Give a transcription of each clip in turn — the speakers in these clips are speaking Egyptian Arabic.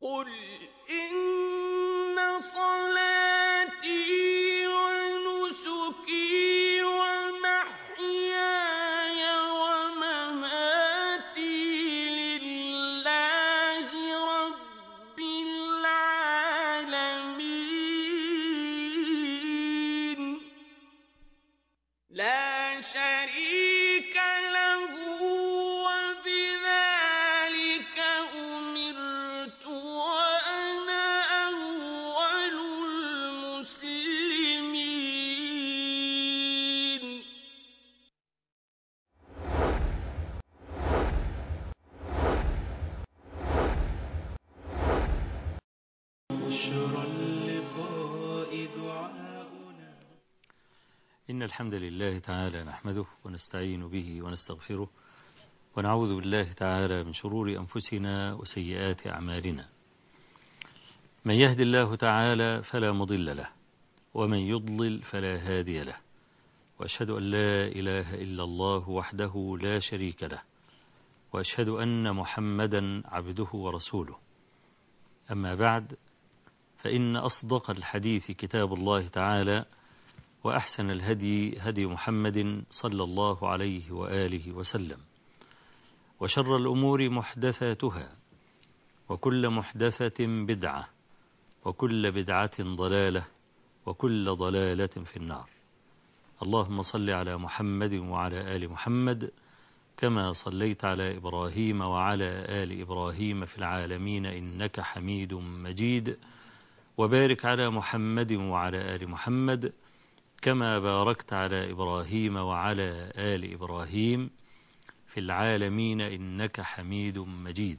قل إن صلاتي ونسكي ومحياي ومماتي لله رب العالمين لا شريك له وبذلك أمرت وأنا أول المسلمين بشرى اللقاء دعاؤنا إن الحمد لله تعالى نحمده ونستعين به ونستغفره ونعوذ بالله تعالى من شرور أنفسنا وسيئات أعمالنا من يهد الله تعالى فلا مضل له ومن يضلل فلا هادي له وأشهد أن لا إله إلا الله وحده لا شريك له وأشهد أن محمدا عبده ورسوله أما بعد فإن أصدق الحديث كتاب الله تعالى وأحسن الهدي هدي محمد صلى الله عليه وآله وسلم وشر الأمور محدثاتها وكل محدثة بدعة وكل بدعة ضلالة وكل ضلالة في النار اللهم صل على محمد وعلى آل محمد كما صليت على إبراهيم وعلى آل إبراهيم في العالمين إنك حميد مجيد وبارك على محمد وعلى آل محمد كما باركت على إبراهيم وعلى آل إبراهيم في العالمين إنك حميد مجيد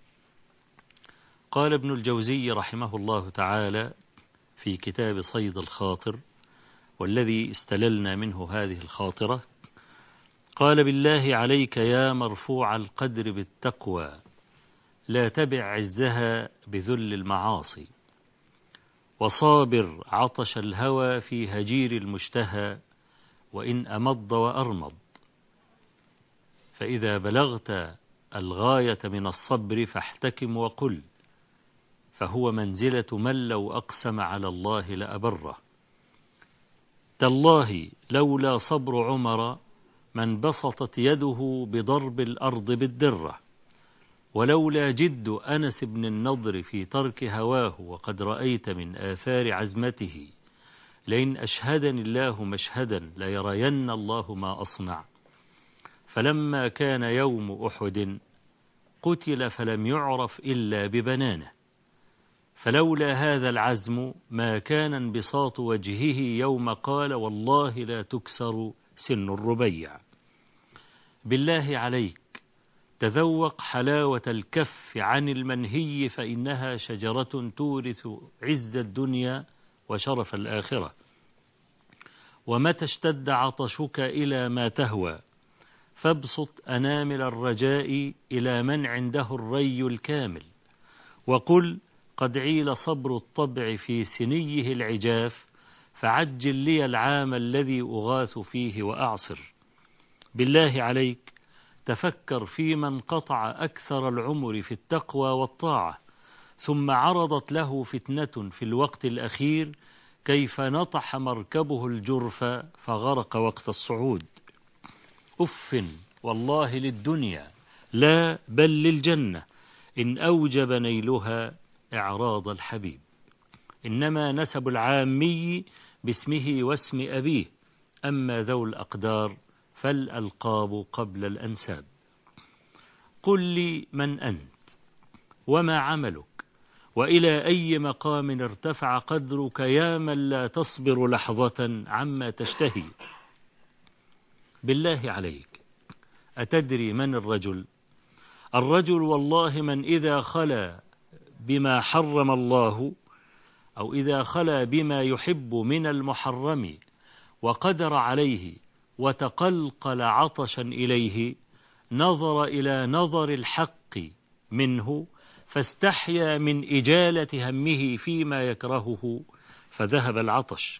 قال ابن الجوزي رحمه الله تعالى في كتاب صيد الخاطر والذي استللنا منه هذه الخاطرة قال بالله عليك يا مرفوع القدر بالتقوى لا تبع عزها بذل المعاصي وصابر عطش الهوى في هجير المشتهى وإن أمض وأرمض فإذا بلغت الغاية من الصبر فاحتكم وقل فهو منزلة من لو أقسم على الله لأبره تالله لولا صبر عمر من بسطت يده بضرب الأرض بالدرة ولولا جد أنس بن النضر في ترك هواه وقد رأيت من آثار عزمته لئن أشهدني الله مشهدا ليرين الله ما أصنع فلما كان يوم أحد قتل فلم يعرف إلا ببنانه فلولا هذا العزم ما كان انبساط وجهه يوم قال والله لا تكسر سن الربيع بالله عليك تذوق حلاوة الكف عن المنهي فإنها شجرة تورث عز الدنيا وشرف الآخرة ومتى اشتد عطشك إلى ما تهوى فابسط أنامل الرجاء إلى من عنده الري الكامل وقل قد عيل صبر الطبع في سنيه العجاف فعجل لي العام الذي أغاث فيه وأعصر بالله عليك تفكر في من قطع أكثر العمر في التقوى والطاعة ثم عرضت له فتنة في الوقت الأخير كيف نطح مركبه الجرف فغرق وقت الصعود أف والله للدنيا لا بل للجنة إن أوجب نيلها إعراض الحبيب إنما نسب العامي باسمه واسم أبيه أما ذو الأقدار فالألقاب قبل الأنساب قل لي من أنت وما عملك وإلى أي مقام ارتفع قدرك يا من لا تصبر لحظة عما تشتهي بالله عليك أتدري من الرجل الرجل والله من إذا خلا بما حرم الله أو إذا خلا بما يحب من المحرم وقدر عليه وتقلقل عطشا إليه نظر إلى نظر الحق منه فاستحيا من إجالة همه فيما يكرهه فذهب العطش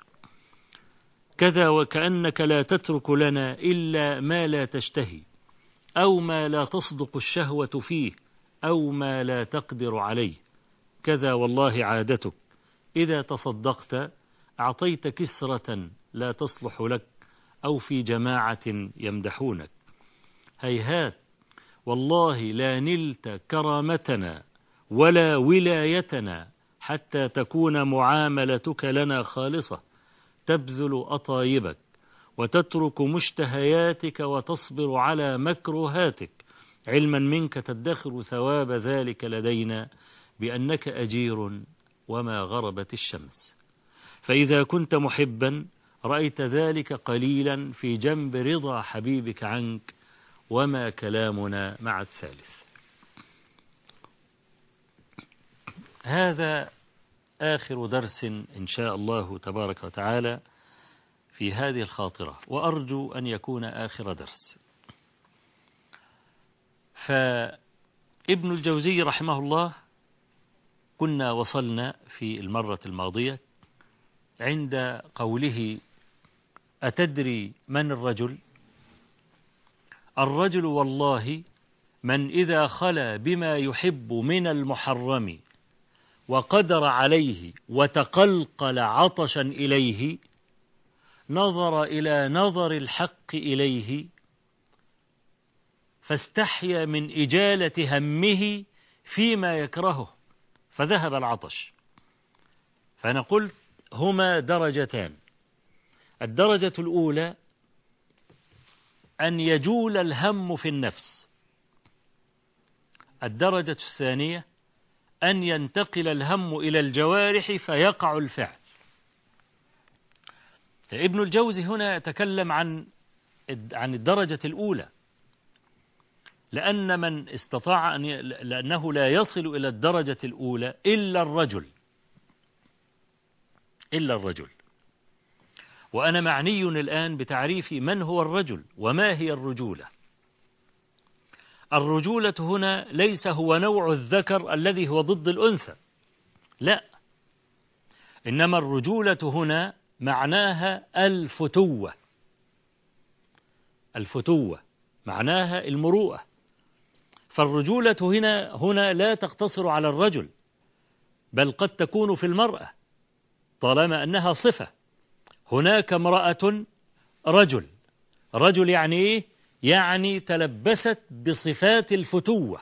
كذا وكأنك لا تترك لنا إلا ما لا تشتهي أو ما لا تصدق الشهوة فيه أو ما لا تقدر عليه كذا والله عادتك إذا تصدقت أعطيت كسرة لا تصلح لك أو في جماعة يمدحونك هيهات والله لا نلت كرامتنا ولا ولايتنا حتى تكون معاملتك لنا خالصة تبذل أطايبك وتترك مشتهياتك وتصبر على مكروهاتك علما منك تدخر ثواب ذلك لدينا بأنك أجير وما غربت الشمس فإذا كنت محبا رأيت ذلك قليلا في جنب رضا حبيبك عنك وما كلامنا مع الثالث هذا آخر درس إن شاء الله تبارك وتعالى في هذه الخاطرة وأرجو أن يكون آخر درس فابن الجوزي رحمه الله كنا وصلنا في المرة الماضية عند قوله أتدري من الرجل الرجل والله من إذا خلا بما يحب من المحرم وقدر عليه وتقلقل عطشا إليه نظر إلى نظر الحق إليه فاستحيا من إجالة همه فيما يكرهه فذهب العطش فأنا قلت هما درجتان الدرجة الأولى أن يجول الهم في النفس الدرجة الثانية أن ينتقل الهم إلى الجوارح فيقع الفعل ابن الجوزي هنا يتكلم عن عن الدرجة الأولى لأن من استطاع أن ي... لأنه لا يصل إلى الدرجة الأولى إلا الرجل إلا الرجل وأنا معني الآن بتعريف من هو الرجل وما هي الرجولة الرجولة هنا ليس هو نوع الذكر الذي هو ضد الأنثى لا إنما الرجولة هنا معناها الفتوة الفتوة معناها المروءة فالرجولة هنا هنا لا تقتصر على الرجل بل قد تكون في المرأة طالما أنها صفة هناك امرأة رجل رجل يعني إيه؟ يعني تلبست بصفات الفتوة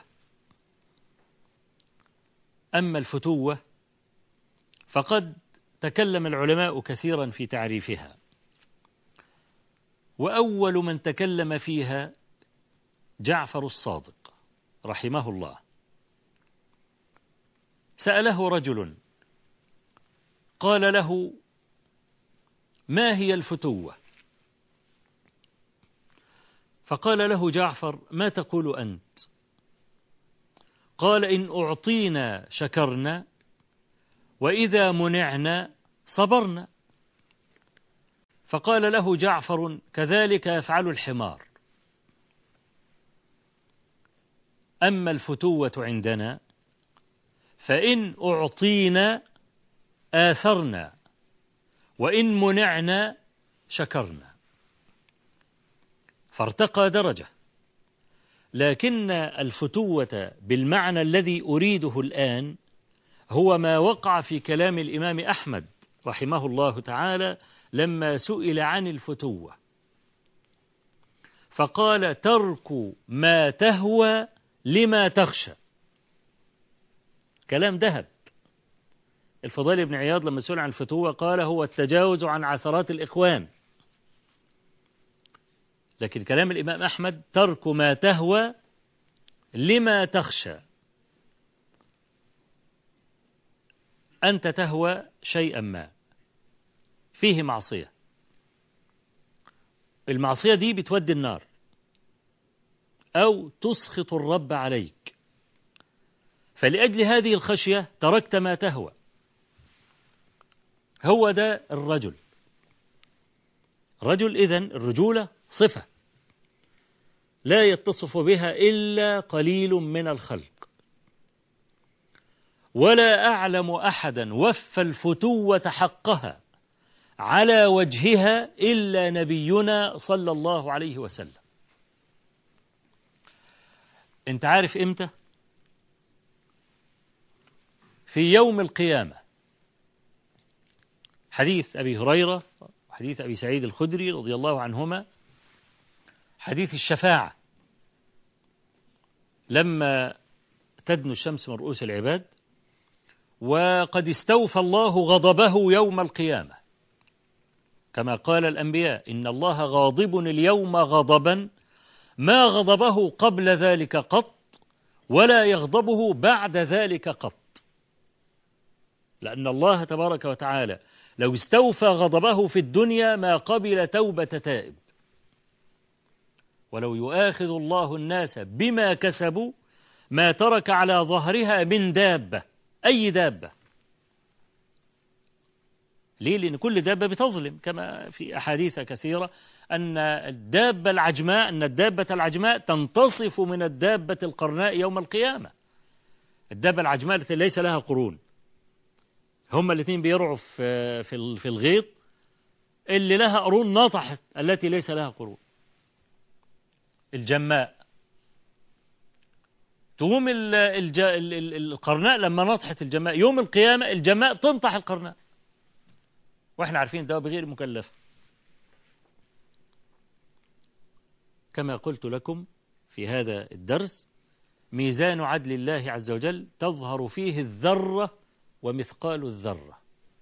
أما الفتوة فقد تكلم العلماء كثيرا في تعريفها وأول من تكلم فيها جعفر الصادق رحمه الله سأله رجل قال له ما هي الفتوة فقال له جعفر ما تقول أنت قال إن أعطينا شكرنا وإذا منعنا صبرنا فقال له جعفر كذلك يفعل الحمار أما الفتوة عندنا فإن أعطينا آثرنا وإن منعنا شكرنا فارتقى درجة لكن الفتوة بالمعنى الذي أريده الآن هو ما وقع في كلام الإمام أحمد رحمه الله تعالى لما سئل عن الفتوة فقال ترك ما تهوى لما تخشى كلام ذهب الفضيل بن عياض لما سئل عن الفتوة قال هو التجاوز عن عثرات الإخوان لكن كلام الإمام أحمد ترك ما تهوى لما تخشى أنت تهوى شيئا ما فيه معصية المعصية دي بتودي النار أو تسخط الرب عليك فلأجل هذه الخشية تركت ما تهوى هو ده الرجل رجل إذن الرجولة صفة لا يتصف بها إلا قليل من الخلق ولا أعلم أحدا وفى الفتوة حقها على وجهها إلا نبينا صلى الله عليه وسلم أنت عارف إمتى في يوم القيامة حديث أبي هريرة وحديث أبي سعيد الخدري رضي الله عنهما حديث الشفاعة لما تدنو الشمس من رؤوس العباد وقد استوفى الله غضبه يوم القيامة كما قال الأنبياء إن الله غاضب اليوم غضبا ما غضبه قبل ذلك قط ولا يغضبه بعد ذلك قط لأن الله تبارك وتعالى لو استوفى غضبه في الدنيا ما قبل توبة تائب ولو يؤاخذ الله الناس بما كسبوا ما ترك على ظهرها من دابة أي دابة ليه؟ لأن كل دابة بتظلم كما في أحاديث كثيرة أن الدابة العجماء أن الدابة العجماء تنتصف من الدابة القرناء يوم القيامة الدابة العجماء التي ليس لها قرون هما الاثنين بيرعوا في في في الغيط اللي لها قرون نطحت التي ليس لها قرون الجماء تقوم ال- الج- ال- ال- القرناء لما نطحت الجماء يوم القيامة الجماء تنطح القرناء واحنا عارفين ده بغير مكلف كما قلت لكم في هذا الدرس ميزان عدل الله عز وجل تظهر فيه الذرة ومثقال الذرة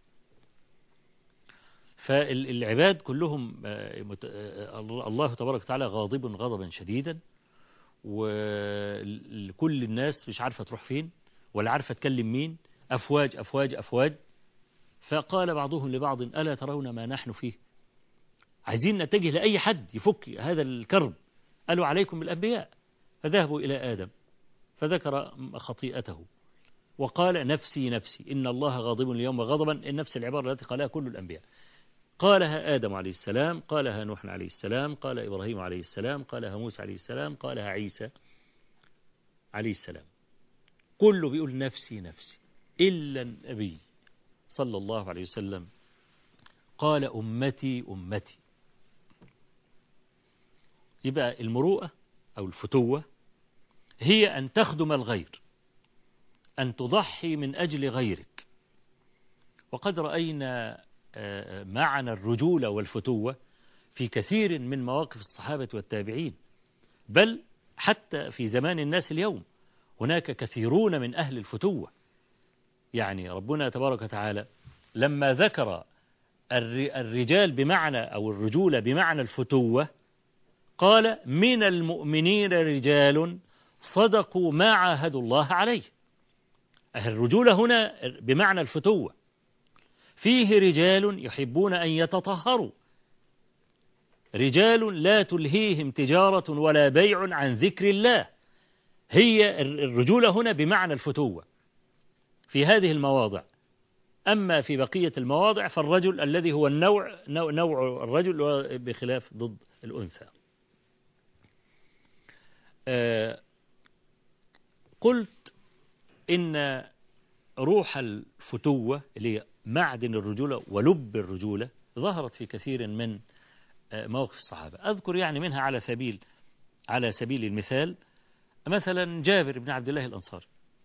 فالعباد كلهم آه، مت- آه، الله تبارك وتعالى غاضب غضبا شديدا وكل الناس مش عارفة تروح فين ولا عارفة تكلم مين أفواج أفواج أفواج فقال بعضهم لبعض ألا ترون ما نحن فيه عايزين نتجه لأي حد يفك هذا الكرب قالوا عليكم بالأنبياء فذهبوا إلى آدم فذكر خطيئته وقال نفسي نفسي إن الله غاضب اليوم غضبا النفس العبارة التي قالها كل الأنبياء قالها آدم عليه السلام قالها نوح عليه السلام قال إبراهيم عليه السلام قالها موسى عليه السلام قالها عيسى عليه السلام كله بيقول نفسي نفسي إلا النبي صلى الله عليه وسلم قال أمتي أمتي يبقى المروءة أو الفتوة هي أن تخدم الغير أن تضحي من أجل غيرك وقد رأينا آه، معنى الرجولة والفتوة في كثير من مواقف الصحابة والتابعين بل حتى في زمان الناس اليوم هناك كثيرون من أهل الفتوة يعني ربنا تبارك وتعالى لما ذكر الر- الرجال بمعنى أو الرجولة بمعنى الفتوة قال من المؤمنين رجال صدقوا ما عاهدوا الله عليه الرجولة هنا بمعنى الفتوة فيه رجال يحبون أن يتطهروا رجال لا تلهيهم تجارة ولا بيع عن ذكر الله هي الرجولة هنا بمعنى الفتوة في هذه المواضع أما في بقية المواضع فالرجل الذي هو النوع نوع, نوع الرجل هو بخلاف ضد الأنثى آه، قلت إن روح الفتوة اللي هي معدن الرجولة ولب الرجولة ظهرت في كثير من آه، مواقف الصحابة أذكر يعني منها على سبيل على سبيل المثال مثلا جابر بن عبد الله الأنصاري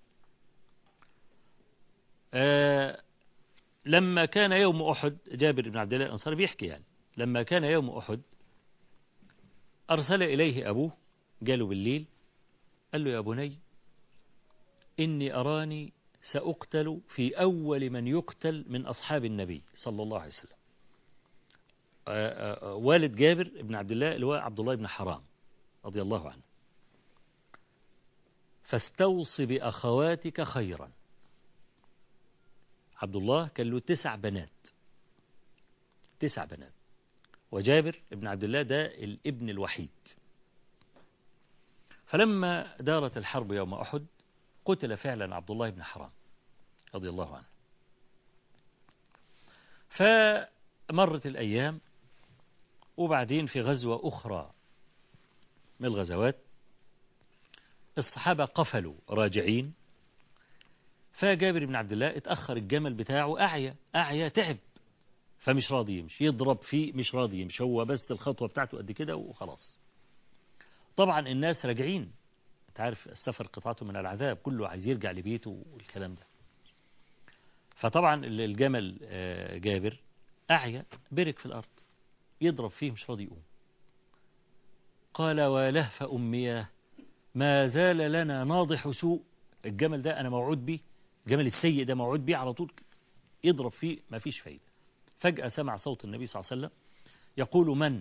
آه، لما كان يوم أحد جابر بن عبد الله الأنصاري بيحكي يعني لما كان يوم أحد أرسل إليه أبوه قاله بالليل قال له يا بني إني أراني سأقتل في أول من يقتل من أصحاب النبي صلى الله عليه وسلم آه، آه، والد جابر بن عبد الله اللي هو عبد الله بن حرام رضي الله عنه فاستوص بأخواتك خيرا عبد الله كان له تسع بنات تسع بنات وجابر بن عبد الله ده الابن الوحيد فلما دارت الحرب يوم أحد قتل فعلا عبد الله بن حرام رضي الله عنه فمرت الأيام وبعدين في غزوة أخرى من الغزوات الصحابة قفلوا راجعين فجابر بن عبد الله اتأخر الجمل بتاعه أعيا أعيا تعب فمش راضي يمشي يضرب فيه مش راضي يمشي هو بس الخطوة بتاعته قد كده وخلاص طبعا الناس راجعين انت عارف السفر قطعته من العذاب كله عايز يرجع لبيته والكلام ده فطبعا ال- الجمل آه، جابر أعيا برك في الأرض يضرب فيه مش راضي يقوم قال ولهف أمياه ما زال لنا ناضح سوء الجمل ده أنا موعود بيه الجمل السيء ده موعود بيه على طول كده. يضرب فيه ما فيش فايدة فجأة سمع صوت النبي صلى الله عليه وسلم يقول من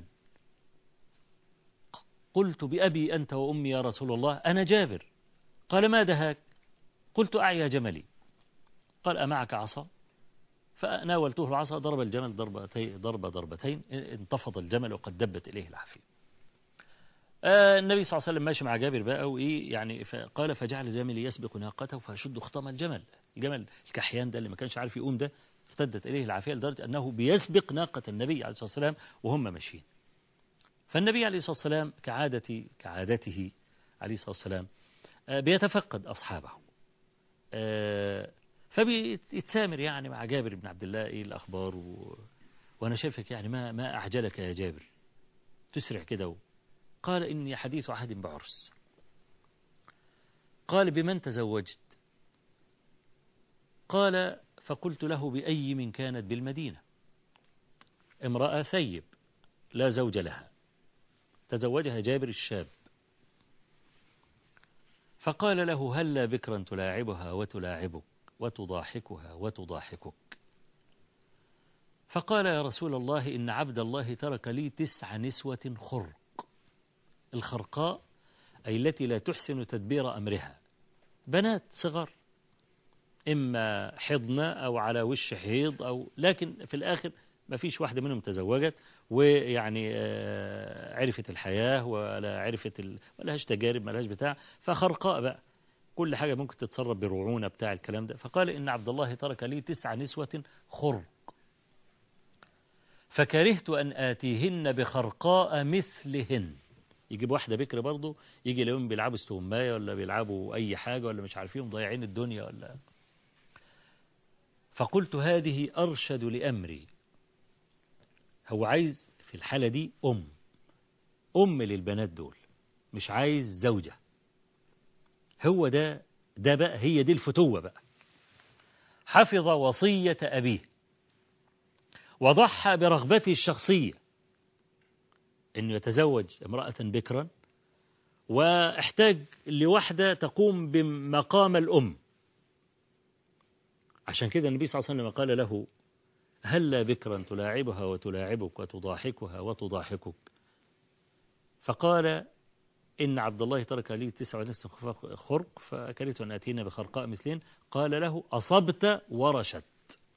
قلت بأبي أنت وأمي يا رسول الله أنا جابر قال ما دهاك قلت أعيا جملي قال أمعك عصا فناولته العصا ضرب الجمل ضربتين ضرب ضربتين انتفض الجمل وقد دبت إليه العافية آه، النبي صلى الله عليه وسلم ماشي مع جابر بقى وإيه يعني قال فجعل زميلي يسبق ناقته فيشد خطام الجمل الجمل الكحيان ده اللي ما كانش عارف يقوم ده ارتدت إليه العافية لدرجة أنه بيسبق ناقة النبي عليه الصلاة والسلام وهم ماشيين فالنبي عليه الصلاة والسلام كعادة كعادته عليه الصلاة والسلام آه، بيتفقد أصحابه آه، فبيتسامر يعني مع جابر بن عبد الله ايه الاخبار و... وانا شايفك يعني ما ما اعجلك يا جابر تسرع كده و... قال اني حديث عهد بعرس قال بمن تزوجت قال فقلت له بأي من كانت بالمدينة امرأة ثيب لا زوج لها تزوجها جابر الشاب فقال له هلا بكرا تلاعبها وتلاعبك وتضاحكها وتضاحكك فقال يا رسول الله إن عبد الله ترك لي تسع نسوة خرق الخرقاء أي التي لا تحسن تدبير أمرها بنات صغار إما حضنة أو على وش حيض أو لكن في الآخر ما فيش واحدة منهم تزوجت ويعني آه، عرفت الحياة ولا عرفت ال... ولا تجارب ما لهاش بتاع فخرقاء بقى كل حاجة ممكن تتصرف برعونة بتاع الكلام ده فقال إن عبد الله ترك لي تسع نسوة خرق فكرهت أن آتيهن بخرقاء مثلهن يجيب واحدة بكر برضه يجي لهم بيلعبوا استغماية ولا بيلعبوا أي حاجة ولا مش عارفين ضايعين الدنيا ولا فقلت هذه أرشد لأمري هو عايز في الحالة دي أم أم للبنات دول مش عايز زوجة هو ده ده بقى هي دي الفتوة بقى حفظ وصية أبيه وضحى برغبته الشخصية أنه يتزوج امرأة بكرا واحتاج لوحدة تقوم بمقام الأم عشان كده النبي صلى الله عليه وسلم قال له هلا بكرا تلاعبها وتلاعبك وتضاحكها وتضاحكك فقال إن عبد الله ترك لي تسع ونصف خرق فكرهت أن أتينا بخرقاء مثلين قال له أصبت ورشت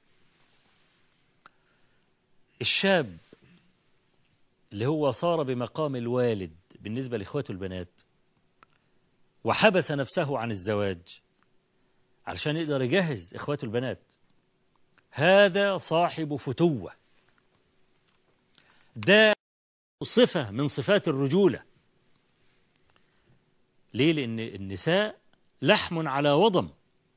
الشاب اللي هو صار بمقام الوالد بالنسبة لإخواته البنات وحبس نفسه عن الزواج علشان يقدر يجهز إخواته البنات هذا صاحب فتوة ده صفة من صفات الرجولة ليه لأن النساء لحم على وضم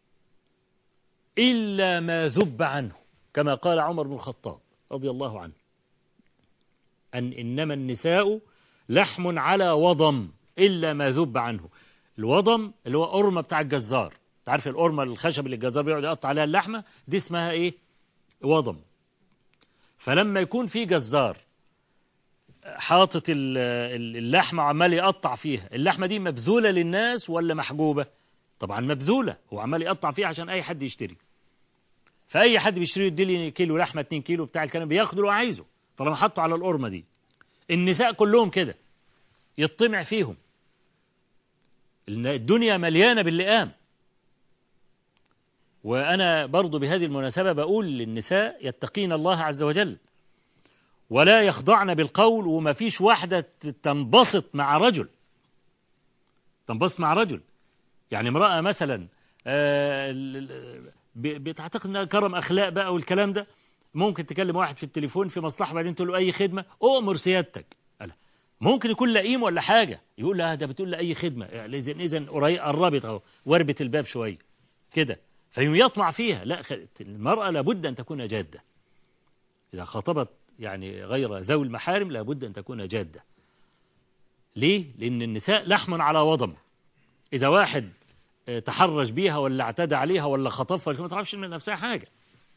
إلا ما ذب عنه كما قال عمر بن الخطاب رضي الله عنه أن إنما النساء لحم على وضم إلا ما ذب عنه الوضم اللي هو قرمة بتاع الجزار تعرف القرمة الخشب اللي الجزار بيقعد يقطع عليها اللحمة دي اسمها إيه وضم فلما يكون في جزار حاطط اللحمة وعمال يقطع فيها اللحمة دي مبذولة للناس ولا محجوبة طبعا مبذولة هو عمال يقطع فيها عشان أي حد يشتري فأي حد بيشتري يديلي كيلو لحمة 2 كيلو بتاع الكلام بياخده اللي هو عايزه طالما حطه على القرمة دي النساء كلهم كده يطمع فيهم الدنيا مليانة باللئام وأنا برضو بهذه المناسبة بقول للنساء يتقين الله عز وجل ولا يخضعن بالقول وما فيش واحدة تنبسط مع رجل تنبسط مع رجل يعني امرأة مثلا بتعتقد انها كرم اخلاق بقى والكلام ده ممكن تكلم واحد في التليفون في مصلحة بعدين تقول له اي خدمة اؤمر سيادتك قال ممكن يكون لئيم ولا حاجة يقول لها ده بتقول لها اي خدمة اذا اذا قربت اهو وربت الباب شوية كده فيوم يطمع فيها لا المرأة لابد ان تكون جادة اذا خاطبت يعني غير ذوي المحارم لابد أن تكون جادة ليه؟ لأن النساء لحم على وضم إذا واحد تحرش بيها ولا اعتدى عليها ولا خطفها ما تعرفش من نفسها حاجة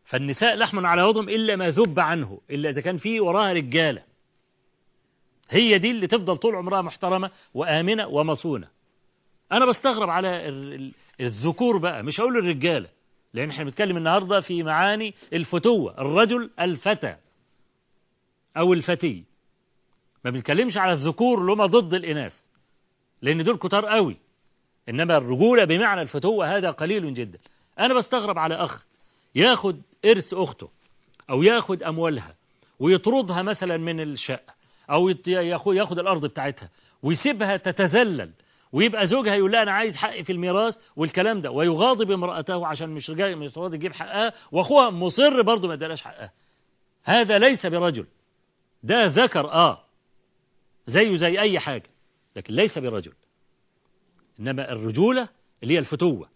فالنساء لحم على وضم إلا ما ذب عنه إلا إذا كان فيه وراها رجالة هي دي اللي تفضل طول عمرها محترمة وآمنة ومصونة أنا بستغرب على ال- ال- الذكور بقى مش هقول الرجالة لأن احنا بنتكلم النهاردة في معاني الفتوة الرجل الفتى أو الفتي ما بنتكلمش على الذكور اللي هم ضد الإناث لأن دول كتار قوي إنما الرجولة بمعنى الفتوة هذا قليل جدا أنا بستغرب على أخ ياخد إرث أخته أو ياخد أموالها ويطردها مثلا من الشقة أو يط- ياخد ياخد الأرض بتاعتها ويسيبها تتذلل ويبقى زوجها يقول لها أنا عايز حقي في الميراث والكلام ده ويغاضب امرأته عشان مش جاي مش راضي يجيب حقها وأخوها مصر برضه ما ادالهاش حقها هذا ليس برجل ده ذكر آه زيه زي أي حاجة لكن ليس برجل إنما الرجولة اللي هي الفتوة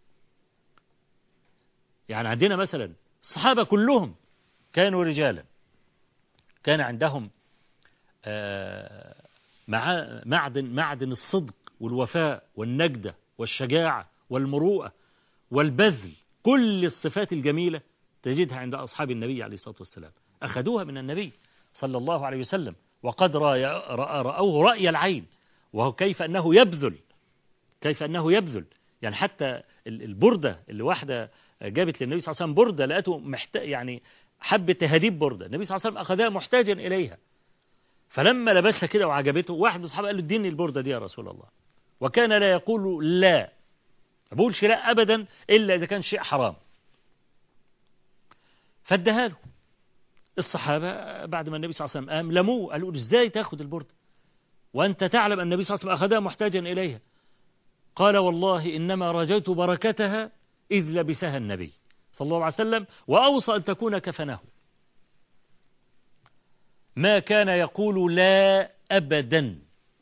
يعني عندنا مثلا الصحابة كلهم كانوا رجالا كان عندهم آه، مع معدن معدن الصدق والوفاء والنجدة والشجاعة والمروءة والبذل كل الصفات الجميلة تجدها عند أصحاب النبي عليه الصلاة والسلام أخذوها من النبي صلى الله عليه وسلم وقد رأي رأى رأوه رأي العين وهو كيف أنه يبذل كيف أنه يبذل يعني حتى ال- البردة اللي واحدة جابت للنبي صلى الله عليه وسلم بردة لقته محتاج يعني حبة تهديب بردة النبي صلى الله عليه وسلم أخذها محتاجا إليها فلما لبسها كده وعجبته واحد من الصحابة قال له اديني البردة دي يا رسول الله وكان لا يقول لا ما بقولش لا أبدا إلا إذا كان شيء حرام فادها له الصحابة بعد ما النبي صلى الله عليه وسلم قام لموه قالوا له ازاي تاخد البردة وأنت تعلم أن النبي صلى الله عليه وسلم أخذها محتاجا إليها قال والله إنما رجوت بركتها إذ لبسها النبي صلى الله عليه وسلم وأوصى أن تكون كفنه ما كان يقول لا أبدا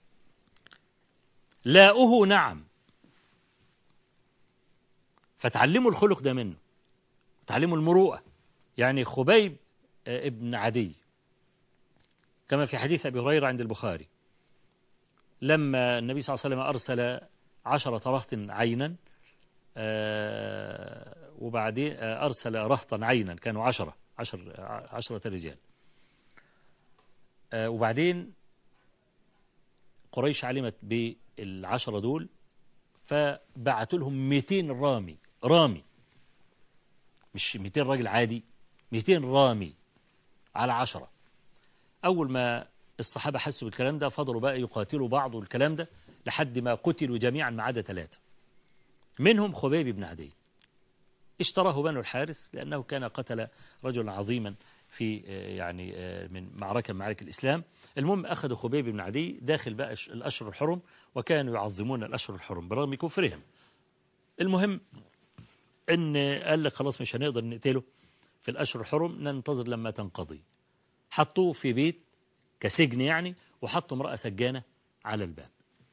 لاؤه نعم فتعلموا الخلق ده منه تعلموا المروءة يعني خبيب آه، ابن عدي كما في حديث أبي هريرة عند البخاري لما النبي صلى الله عليه وسلم أرسل عشرة رهط عينا آه، وبعدين آه، أرسل رهطا عينا كانوا عشرة عشر عشرة رجال آه، وبعدين قريش علمت بالعشرة دول فبعتوا لهم 200 رامي رامي مش 200 راجل عادي 200 رامي على عشرة أول ما الصحابة حسوا بالكلام ده فضلوا بقى يقاتلوا بعض والكلام ده لحد ما قتلوا جميعا ما عدا ثلاثة منهم خبيب بن عدي اشتراه بنو الحارث لأنه كان قتل رجلا عظيما في آه، يعني آه، من معركة من معارك الإسلام المهم أخذوا خبيب بن عدي داخل بقى الش- الأشهر الحرم وكانوا يعظمون الأشهر الحرم برغم كفرهم المهم ان قال لك خلاص مش هنقدر نقتله في الأشهر الحرم ننتظر لما تنقضي حطوه في بيت كسجن يعني وحطوا امرأة سجانة على الباب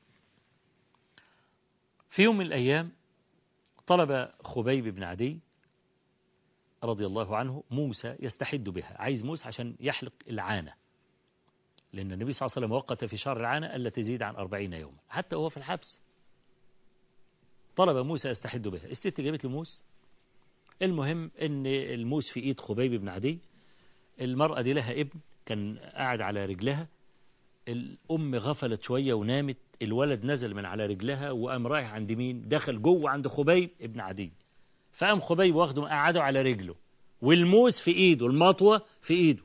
في يوم من الأيام طلب خبيب بن عدي رضي الله عنه موسى يستحد بها عايز موسى عشان يحلق العانة لأن النبي صلى الله عليه وسلم وقت في شهر العانة ألا تزيد عن أربعين يوما حتى وهو في الحبس طلب موسى يستحد بها الست جابت له موس المهم ان الموس في ايد خبيب بن عدي المرأة دي لها ابن كان قاعد على رجلها الأم غفلت شوية ونامت الولد نزل من على رجلها وقام رايح عند مين دخل جوه عند خبيب ابن عدي فقام خبيب واخده قعده على رجله والموس في ايده المطوة في ايده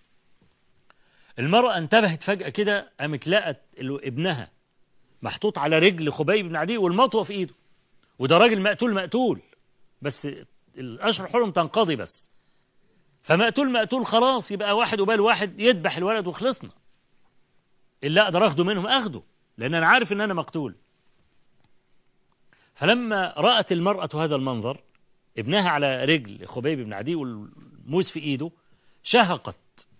المرأة انتبهت فجأة كده قامت لقت ال- ابنها محطوط على رجل خبيب بن عدي والمطوة في ايده وده راجل مقتول مقتول بس الأشهر حرم تنقضي بس فمقتول مقتول خلاص يبقى واحد وبال واحد يذبح الولد وخلصنا اللي أقدر أخده منهم أخده لأن أنا عارف إن أنا مقتول فلما رأت المرأة هذا المنظر ابنها على رجل خبيب بن عدي والموس في إيده شهقت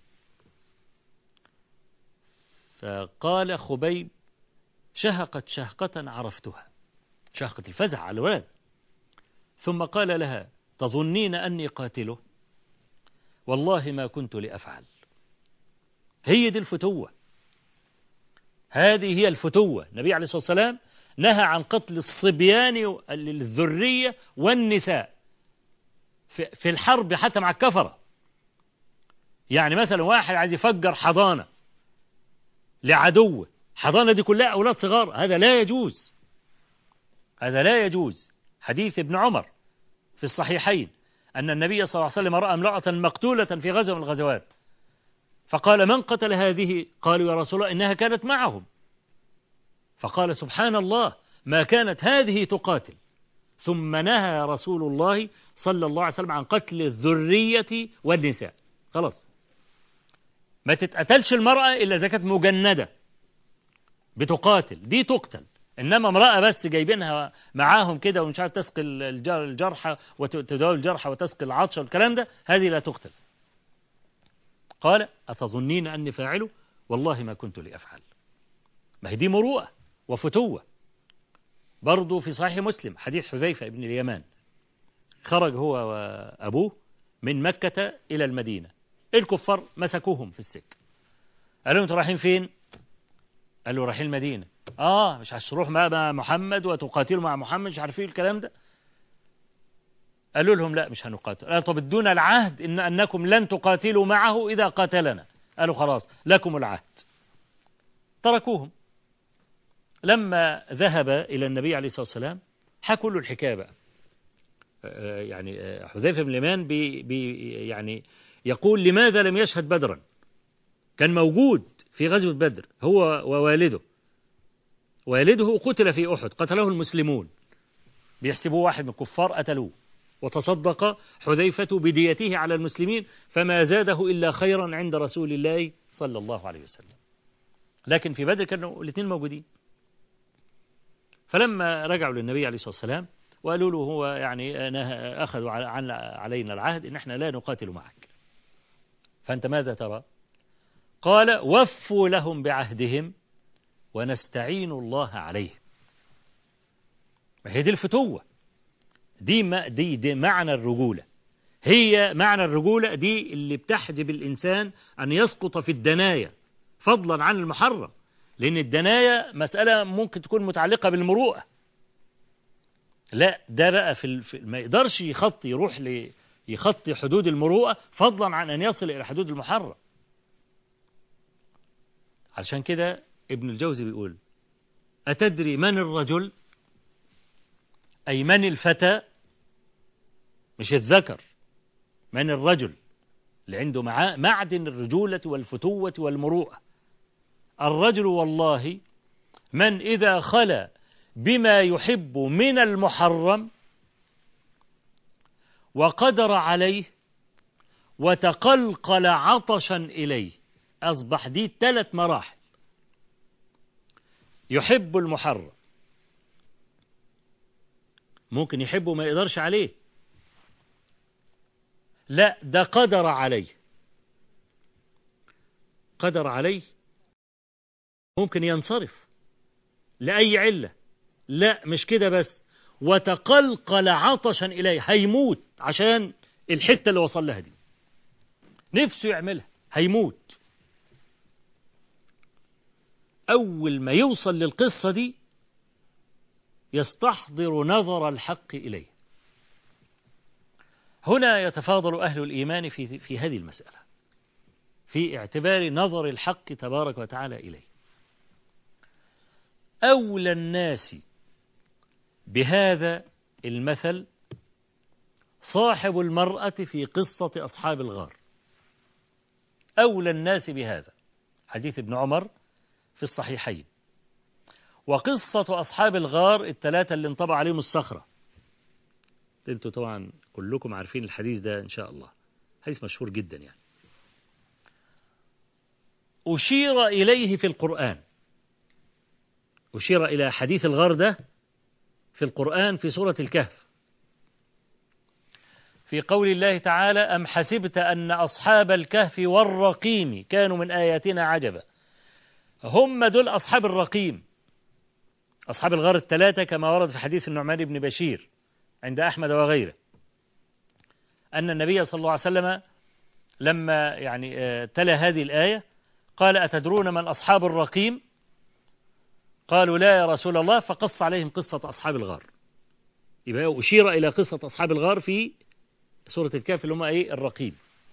فقال خبيب شهقت شهقة عرفتها شهقة الفزع على الولد ثم قال لها تظنين أني قاتله والله ما كنت لأفعل هي دي الفتوة هذه هي الفتوة النبي عليه الصلاة والسلام نهى عن قتل الصبيان الذرية والنساء في, في الحرب حتى مع الكفرة يعني مثلا واحد عايز يفجر حضانة لعدوه حضانة دي كلها أولاد صغار هذا لا يجوز هذا لا يجوز حديث ابن عمر في الصحيحين أن النبي صلى الله عليه وسلم رأى امرأة مقتولة في غزوة من الغزوات فقال من قتل هذه قالوا يا رسول الله إنها كانت معهم فقال سبحان الله ما كانت هذه تقاتل ثم نهى رسول الله صلى الله عليه وسلم عن قتل الذرية والنساء خلاص ما تتقتلش المرأة إلا إذا كانت مجندة بتقاتل دي تقتل إنما امرأة بس جايبينها معاهم كده ومش عارف تسقي الجر- الجرحى وتداوي الجرحى وتسقي العطش والكلام ده هذه لا تقتل قال أتظنين أني فاعله والله ما كنت لأفعل ما هي دي مروءة وفتوة برضو في صحيح مسلم حديث حذيفة بن اليمان خرج هو وأبوه من مكة إلى المدينة الكفار مسكوهم في السكة قالوا انتوا رايحين فين قالوا رايحين المدينة اه مش هتروح مع مع محمد وتقاتلوا مع محمد مش عارفين الكلام ده قالوا لهم لا مش هنقاتل قالوا طب ادونا العهد ان انكم لن تقاتلوا معه اذا قاتلنا قالوا خلاص لكم العهد تركوهم لما ذهب الى النبي عليه الصلاه والسلام حكوا له الحكايه بقى آه، يعني آه، حذيفه بن اليمان بي بي يعني يقول لماذا لم يشهد بدرا كان موجود في غزوه بدر هو ووالده والده قتل في احد قتله المسلمون بيحسبوه واحد من الكفار قتلوه وتصدق حذيفة بديته على المسلمين فما زاده إلا خيرا عند رسول الله صلى الله عليه وسلم لكن في بدر كانوا الاثنين موجودين فلما رجعوا للنبي عليه الصلاة والسلام وقالوا له هو يعني أنا أخذوا على- عن- علينا العهد إن احنا لا نقاتل معك فأنت ماذا ترى قال وفوا لهم بعهدهم ونستعين الله عليه ما هي دي الفتوة دي, ما دي, دي معنى الرجولة هي معنى الرجولة دي اللي بتحجب الإنسان أن يسقط في الدنايا فضلا عن المحرم لأن الدنايا مسألة ممكن تكون متعلقة بالمروءة لا ده بقى في, ال- في ما يقدرش يخطي يروح ل يخطي حدود المروءة فضلا عن أن يصل إلى حدود المحرم علشان كده ابن الجوزي بيقول أتدري من الرجل أي من الفتى مش الذكر من الرجل اللي عنده معاه معدن الرجولة والفتوة والمروءة الرجل والله من إذا خلا بما يحب من المحرم وقدر عليه وتقلقل عطشا إليه أصبح دي ثلاث مراحل يحب المحرم ممكن يحبه ما يقدرش عليه لا ده قدر عليه قدر عليه ممكن ينصرف لأي علة لا مش كده بس وتقلقل عطشا إليه هيموت عشان الحتة اللي وصل لها دي نفسه يعملها هيموت أول ما يوصل للقصة دي يستحضر نظر الحق إليه هنا يتفاضل أهل الإيمان في, في هذه المسألة في اعتبار نظر الحق تبارك وتعالى إليه أولى الناس بهذا المثل صاحب المرأة في قصة أصحاب الغار أولى الناس بهذا حديث ابن عمر في الصحيحين وقصة أصحاب الغار الثلاثة اللي انطبع عليهم الصخرة انتوا طبعا كلكم عارفين الحديث ده إن شاء الله حديث مشهور جدا يعني أشير إليه في القرآن أشير إلى حديث الغار ده في القرآن في سورة الكهف في قول الله تعالى أم حسبت أن أصحاب الكهف والرقيم كانوا من آياتنا عجبا هم دول أصحاب الرقيم أصحاب الغار الثلاثة كما ورد في حديث النعمان بن بشير عند أحمد وغيره أن النبي صلى الله عليه وسلم لما يعني آه، تلا هذه الآية قال أتدرون من أصحاب الرقيم قالوا لا يا رسول الله فقص عليهم قصة أصحاب الغار يبقى أشير إلى قصة أصحاب الغار في سورة الكهف اللي هم ايه الرقيب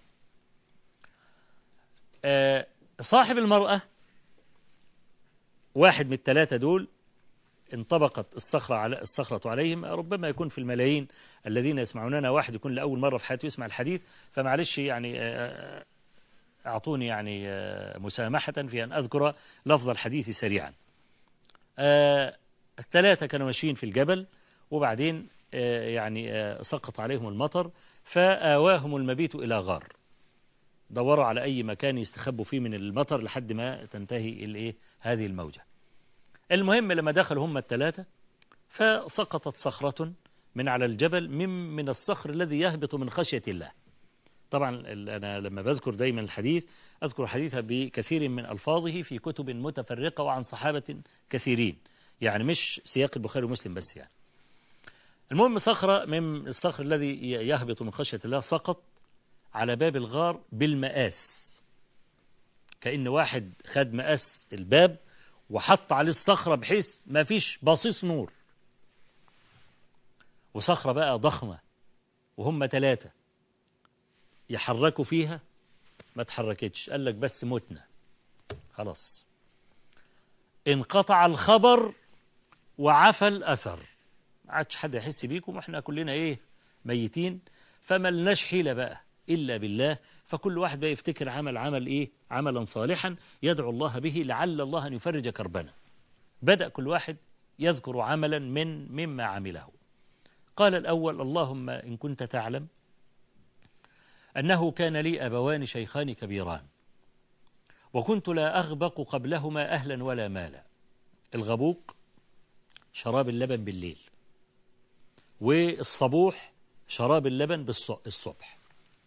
آه صاحب المرأة واحد من الثلاثة دول انطبقت الصخرة على الصخرة عليهم ربما يكون في الملايين الذين يسمعوننا واحد يكون لأول مرة في حياته يسمع الحديث فمعلش يعني آه، أعطوني يعني آه، مسامحة في أن أذكر لفظ الحديث سريعا آه، الثلاثة كانوا ماشيين في الجبل وبعدين آه، يعني آه، سقط عليهم المطر فآواهم المبيت إلى غار دوروا على أي مكان يستخبوا فيه من المطر لحد ما تنتهي الإيه هذه الموجة المهم لما دخلوا هم الثلاثة فسقطت صخرة من على الجبل من من الصخر الذي يهبط من خشية الله طبعا ال- أنا لما بذكر دايما الحديث أذكر حديثها بكثير من ألفاظه في كتب متفرقة وعن صحابة كثيرين يعني مش سياق البخاري ومسلم بس يعني المهم صخرة من الصخر الذي ي- يهبط من خشية الله سقط على باب الغار بالمقاس كأن واحد خد مقاس الباب وحط عليه الصخرة بحيث ما فيش بصيص نور وصخرة بقى ضخمة وهم ثلاثة يحركوا فيها ما تحركتش قال لك بس متنا خلاص انقطع الخبر وعفى الأثر ما عادش حد يحس بيكم واحنا كلنا ايه ميتين فملناش حيلة بقى إلا بالله فكل واحد بقى يفتكر عمل عمل إيه عملا صالحا يدعو الله به لعل الله أن يفرج كربنا بدأ كل واحد يذكر عملا من مما عمله قال الأول اللهم إن كنت تعلم أنه كان لي أبوان شيخان كبيران وكنت لا أغبق قبلهما أهلا ولا مالا الغبوق شراب اللبن بالليل والصبوح شراب اللبن بالصبح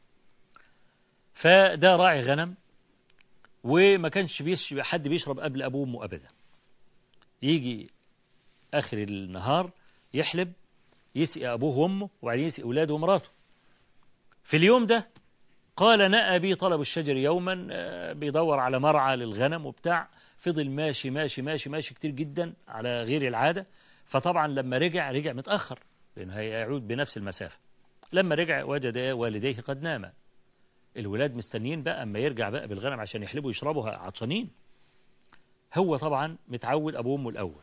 فده راعي غنم وما كانش بيش حد بيشرب قبل أبوه وأمه أبدا يجي آخر النهار يحلب يسقي أبوه وأمه وبعدين يسقي أولاده ومراته في اليوم ده قال نأى بي طلب الشجر يوما بيدور على مرعى للغنم وبتاع فضل ماشي ماشي ماشي ماشي كتير جدا على غير العادة فطبعا لما رجع رجع متأخر لأنه هيعود بنفس المسافة لما رجع وجد والديه قد ناما الولاد مستنيين بقى أما يرجع بقى بالغنم عشان يحلبوا يشربوا عطشانين هو طبعا متعود أبوه وأمه الأول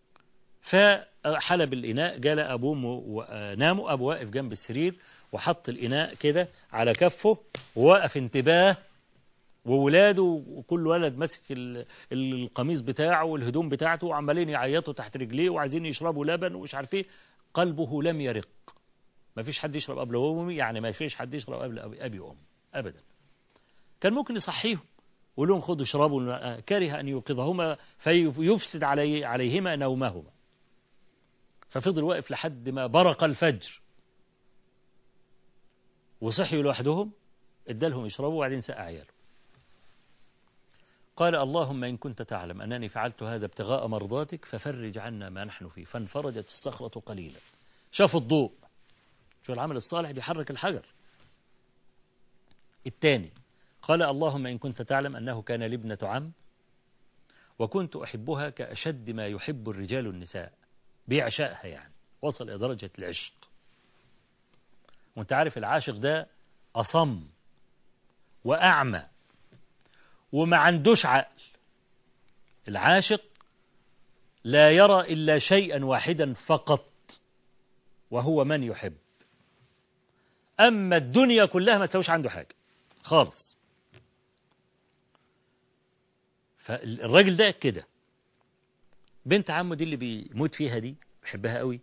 فحلب الإناء جال أبوه وأمه ناموا أبو واقف جنب السرير وحط الإناء كده على كفه ووقف انتباه وولاده وكل ولد ماسك القميص بتاعه والهدوم بتاعته وعمالين يعيطوا تحت رجليه وعايزين يشربوا لبن ومش عارف ايه قلبه لم يرق ما فيش حد يشرب قبل أمي يعني ما فيش حد يشرب قبل أبي وأمي أبدا كان ممكن يصحيهم ويقول لهم خدوا اشربوا كره أن يوقظهما فيفسد علي عليهما نومهما ففضل واقف لحد ما برق الفجر وصحيوا لوحدهم ادالهم يشربوا وبعدين سقى عياله قال اللهم إن كنت تعلم أنني فعلت هذا ابتغاء مرضاتك ففرج عنا ما نحن فيه فانفرجت الصخرة قليلا شافوا الضوء شو العمل الصالح بيحرك الحجر الثاني قال اللهم إن كنت تعلم أنه كان لابنة عم وكنت أحبها كأشد ما يحب الرجال النساء بيعشقها يعني وصل إلى درجة العشق وانت عارف العاشق ده أصم وأعمى وما عندوش عقل العاشق لا يرى إلا شيئا واحدا فقط وهو من يحب أما الدنيا كلها ما تسويش عنده حاجة خالص فالراجل ده كده بنت عمه دي اللي بيموت فيها دي بيحبها قوي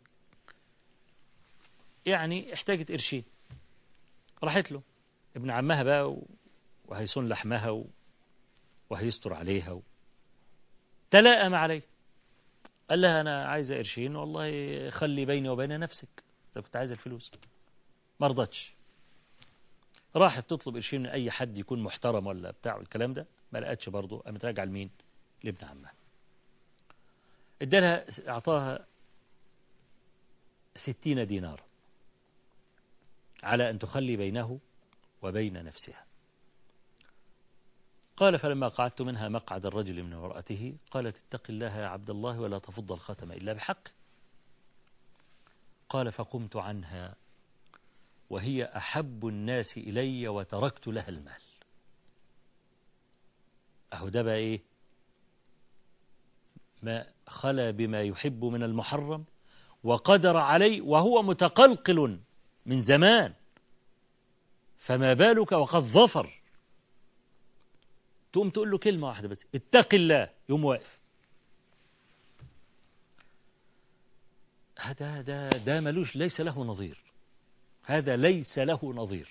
يعني احتاجت قرشين راحت له ابن عمها بقى وهيصون لحمها و... وهيستر عليها و... تلاءم عليه قال لها أنا عايزة قرشين والله خلي بيني وبين نفسك إذا كنت عايزة الفلوس ما رضتش راحت تطلب قرشين من أي حد يكون محترم ولا بتاع الكلام ده ما لقتش برضه قامت راجعة لمين؟ لابن عمها ادالها أعطاها ستين دينار على أن تخلي بينه وبين نفسها قال فلما قعدت منها مقعد الرجل من امرأته قالت اتق الله يا عبد الله ولا تفض الختم إلا بحق قال فقمت عنها وهي أحب الناس إلي وتركت لها المال أهو ده بقى إيه ما خلا بما يحب من المحرم وقدر عليه وهو متقلقل من زمان فما بالك وقد ظفر تقوم تقول له كلمة واحدة بس اتق الله يوم واقف هذا ده ده ملوش ليس له نظير هذا ليس له نظير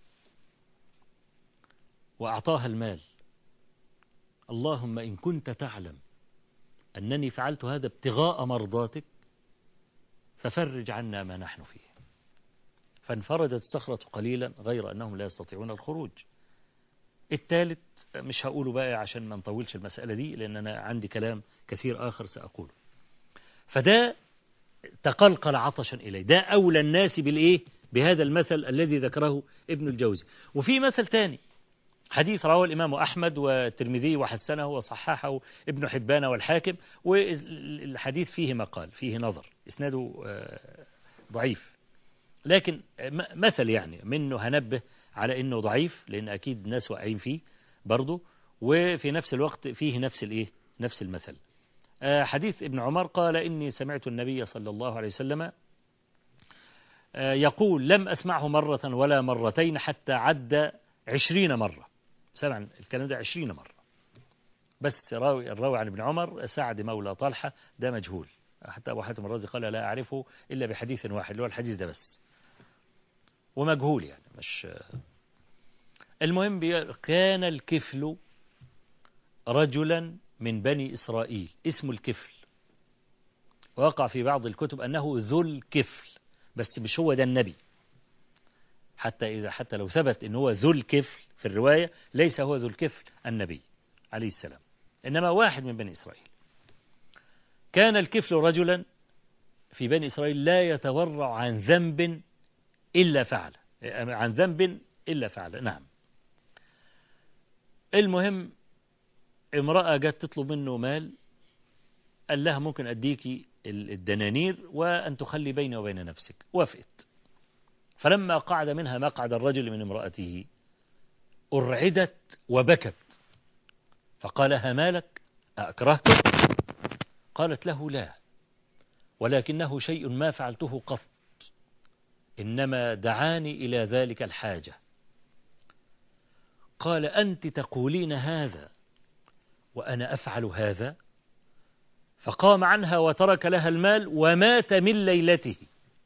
وأعطاها المال اللهم إن كنت تعلم أنني فعلت هذا ابتغاء مرضاتك ففرج عنا ما نحن فيه فانفردت الصخرة قليلا غير أنهم لا يستطيعون الخروج الثالث مش هقوله بقى عشان ما نطولش المسألة دي لأن أنا عندي كلام كثير آخر سأقوله فده تقلقل عطشا إليه ده أولى الناس بالإيه بهذا المثل الذي ذكره ابن الجوزي وفي مثل تاني حديث رواه الإمام أحمد والترمذي وحسنه وصححه ابن حبان والحاكم والحديث فيه مقال فيه نظر إسناده ضعيف لكن مثل يعني منه هنبه على انه ضعيف لان اكيد ناس واقعين فيه برضه وفي نفس الوقت فيه نفس الايه نفس المثل حديث ابن عمر قال اني سمعت النبي صلى الله عليه وسلم يقول لم اسمعه مرة ولا مرتين حتى عد عشرين مرة سمع الكلام ده عشرين مرة بس راوي الراوي عن ابن عمر سعد مولى طلحة ده مجهول حتى أبو حاتم الرازي قال لا أعرفه إلا بحديث واحد اللي هو الحديث ده بس ومجهول يعني مش المهم كان الكفل رجلا من بني إسرائيل اسمه الكفل وقع في بعض الكتب أنه ذو الكفل بس مش هو ده النبي حتى إذا حتى لو ثبت أنه هو ذو الكفل في الرواية ليس هو ذو الكفل النبي عليه السلام إنما واحد من بني إسرائيل كان الكفل رجلا في بني إسرائيل لا يتورع عن ذنب إلا فعل عن ذنب إلا فعل نعم المهم امرأة جت تطلب منه مال قال لها ممكن أديكي الدنانير وأن تخلي بيني وبين نفسك وافقت فلما قعد منها مقعد الرجل من امرأته أرعدت وبكت فقال لها مالك أكرهتك قالت له لا ولكنه شيء ما فعلته قط إنما دعاني إلى ذلك الحاجة قال أنت تقولين هذا وأنا أفعل هذا فقام عنها وترك لها المال ومات من ليلته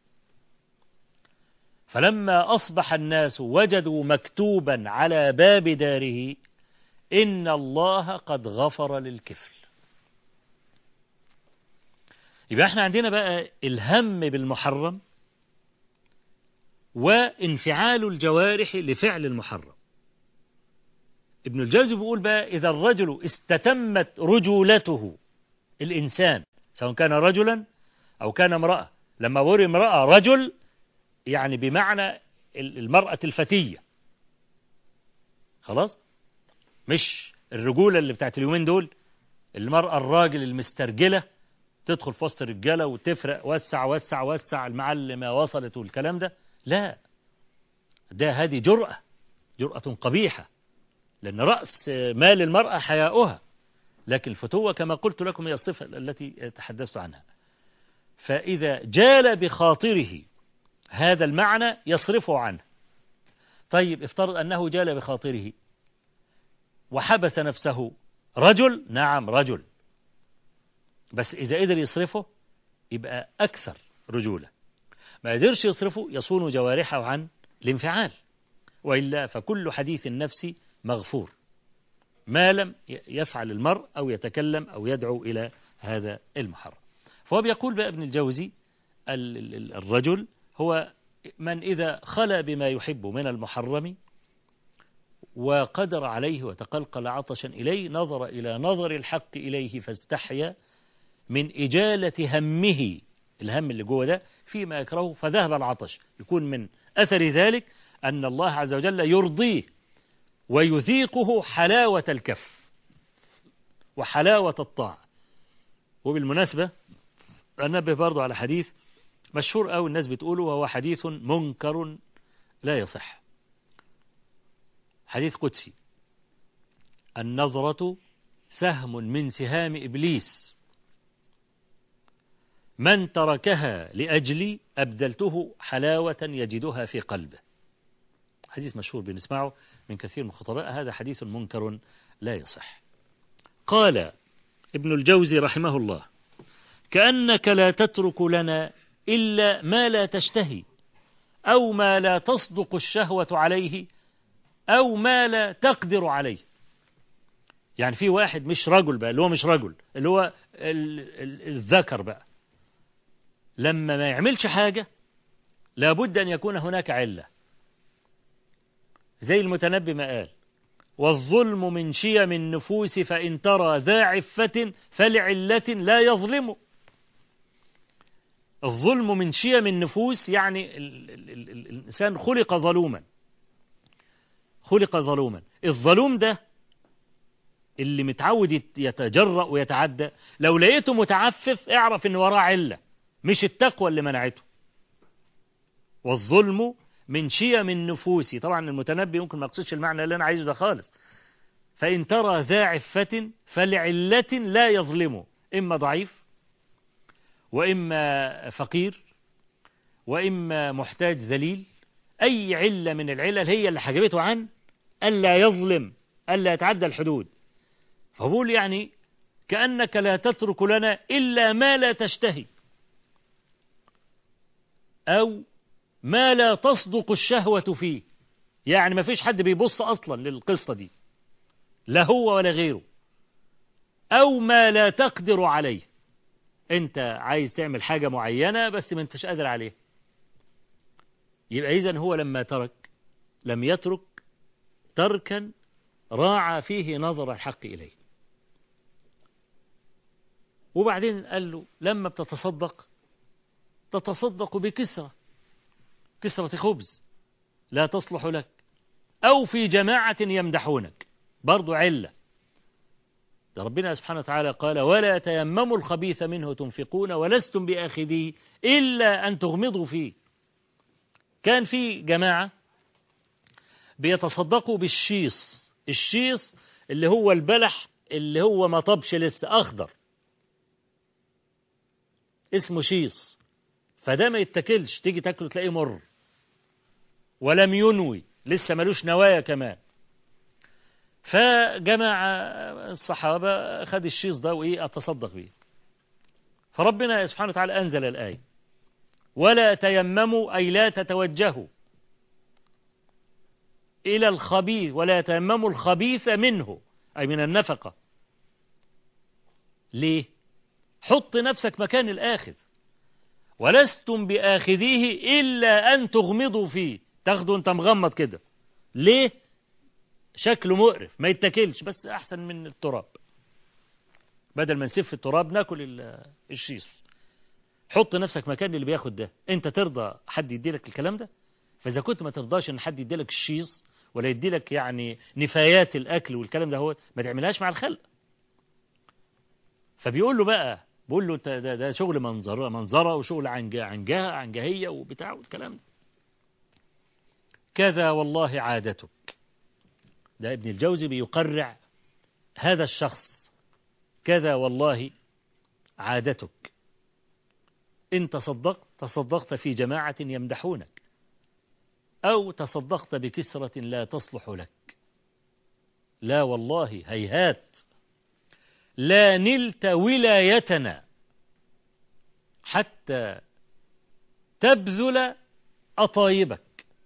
فلما أصبح الناس وجدوا مكتوبا على باب داره إن الله قد غفر للكفل يبقى احنا عندنا بقى الهم بالمحرم وانفعال الجوارح لفعل المحرم ابن الجوزي بيقول بقى إذا الرجل استتمت رجولته الإنسان سواء كان رجلا أو كان امرأة لما بقول امرأة رجل يعني بمعنى المرأة الفتية خلاص مش الرجولة اللي بتاعت اليومين دول المرأة الراجل المسترجلة تدخل في وسط الرجالة وتفرق وسع وسع وسع المعلمة وصلت والكلام ده لا ده هذه جرأة جرأة قبيحة لأن رأس مال المرأة حياؤها لكن الفتوة كما قلت لكم هي الصفة التي تحدثت عنها فإذا جال بخاطره هذا المعنى يصرفه عنه طيب افترض أنه جال بخاطره وحبس نفسه رجل نعم رجل بس إذا قدر يصرفه يبقى أكثر رجولة ما قدرش يصرفه يصون جوارحه عن الانفعال وإلا فكل حديث النفس مغفور ما لم يفعل المرء أو يتكلم أو يدعو إلى هذا المحرم فهو بيقول بقى ابن الجوزي الرجل هو من إذا خلى بما يحب من المحرم وقدر عليه وتقلقل عطشا إليه نظر إلى نظر الحق إليه فاستحيا من إجالة همه الهم اللي جوه ده فيما يكرهه فذهب العطش يكون من أثر ذلك أن الله عز وجل يرضيه ويذيقه حلاوة الكف وحلاوة الطاعة وبالمناسبة أنبه برضو على حديث مشهور أو الناس بتقوله وهو حديث منكر لا يصح حديث قدسي النظرة سهم من سهام إبليس من تركها لأجلي أبدلته حلاوة يجدها في قلبه حديث مشهور بنسمعه من كثير من الخطباء هذا حديث منكر لا يصح قال ابن الجوزي رحمه الله كأنك لا تترك لنا إلا ما لا تشتهي أو ما لا تصدق الشهوة عليه أو ما لا تقدر عليه يعني في واحد مش رجل بقى اللي هو مش رجل اللي هو ال ال الذكر بقى لما ما يعملش حاجة لابد أن يكون هناك علة زي المتنبي ما قال والظلم من شيم النفوس فإن ترى ذا عفة فلعلة لا يظلم الظلم من شيم النفوس يعني ال ال ال ال الإنسان خلق ظلوما خلق ظلوما الظلوم ده اللي متعود يتجرأ ويتعدى لو لقيته متعفف اعرف ان وراه علة مش التقوى اللي منعته والظلم من شيم النفوس طبعا المتنبي ممكن ما يقصدش المعنى اللي انا عايزه ده خالص فإن ترى ذا عفة فلعلة لا يظلمه إما ضعيف وإما فقير وإما محتاج ذليل أي علة من العلل هي اللي حجبته عن ألا يظلم ألا يتعدى الحدود فبقول يعني كأنك لا تترك لنا إلا ما لا تشتهي أو ما لا تصدق الشهوة فيه يعني ما فيش حد بيبص أصلا للقصة دي لا هو ولا غيره أو ما لا تقدر عليه أنت عايز تعمل حاجة معينة بس ما أنتش قادر عليه يبقى إذن هو لما ترك لم يترك تركا راعى فيه نظر الحق إليه وبعدين قال له لما بتتصدق تتصدق بكسرة كسرة خبز لا تصلح لك أو في جماعة يمدحونك برضو علة ده ربنا سبحانه وتعالى قال ولا تيمموا الخبيث منه تنفقون ولستم بآخذيه إلا أن تغمضوا فيه كان في جماعة بيتصدقوا بالشيص الشيص اللي هو البلح اللي هو ما طبش لسه أخضر اسمه شيص فده ما يتاكلش تيجي تاكله تلاقيه مر ولم ينوي لسه ملوش نوايا كمان فجمع الصحابة خد الشيص ده وإيه أتصدق بيه فربنا سبحانه وتعالى أنزل الآية ولا تيمموا أي لا تتوجهوا إلى الخبيث ولا تيمموا الخبيث منه أي من النفقة ليه حط نفسك مكان الآخذ ولستم بآخذيه إلا أن تغمضوا فيه تاخده أنت مغمض كده ليه شكله مقرف ما يتاكلش بس أحسن من التراب بدل ما نسف التراب ناكل الشيص حط نفسك مكان اللي بياخد ده انت ترضى حد يديلك الكلام ده فاذا كنت ما ترضاش ان حد يديلك الشيص ولا يديلك يعني نفايات الاكل والكلام ده هو ما تعملهاش مع الخلق فبيقول له بقى بيقول له ده, ده شغل منظره منظره وشغل عن عن جهه عن جهيه وبتاع والكلام ده كذا والله عادتك ده ابن الجوزي بيقرع هذا الشخص كذا والله عادتك إن تصدقت تصدقت في جماعة يمدحونك أو تصدقت بكسرة لا تصلح لك لا والله هيهات لا نلت ولايتنا حتى تبذل أطايبك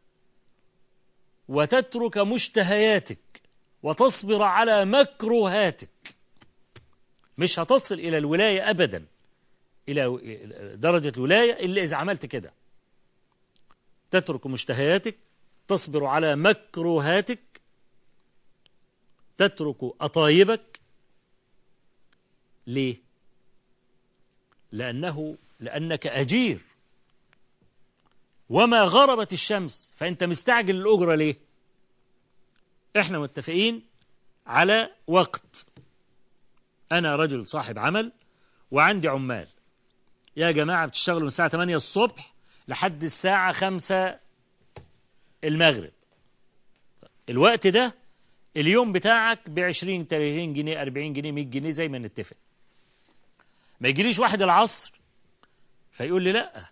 وتترك مشتهياتك وتصبر على مكروهاتك مش هتصل إلى الولاية أبدا إلى درجة الولاية إلا إذا عملت كده تترك مشتهياتك تصبر على مكروهاتك تترك أطايبك ليه لأنه لأنك أجير وما غربت الشمس فأنت مستعجل الأجرة ليه احنا متفقين على وقت أنا رجل صاحب عمل وعندي عمال يا جماعة بتشتغلوا من الساعة 8 الصبح لحد الساعة 5 المغرب الوقت ده اليوم بتاعك ب 20 30 جنيه 40 جنيه 100 جنيه زي ما نتفق ما يجيليش واحد العصر فيقول لي لا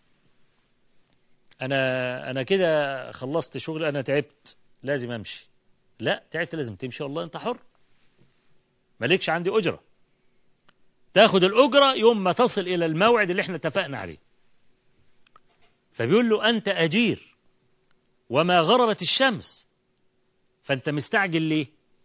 انا انا كده خلصت شغل انا تعبت لازم امشي لا تعبت لازم تمشي والله انت حر مالكش عندي اجره تاخد الاجره يوم ما تصل الى الموعد اللي احنا اتفقنا عليه فبيقول له انت اجير وما غربت الشمس فانت مستعجل ليه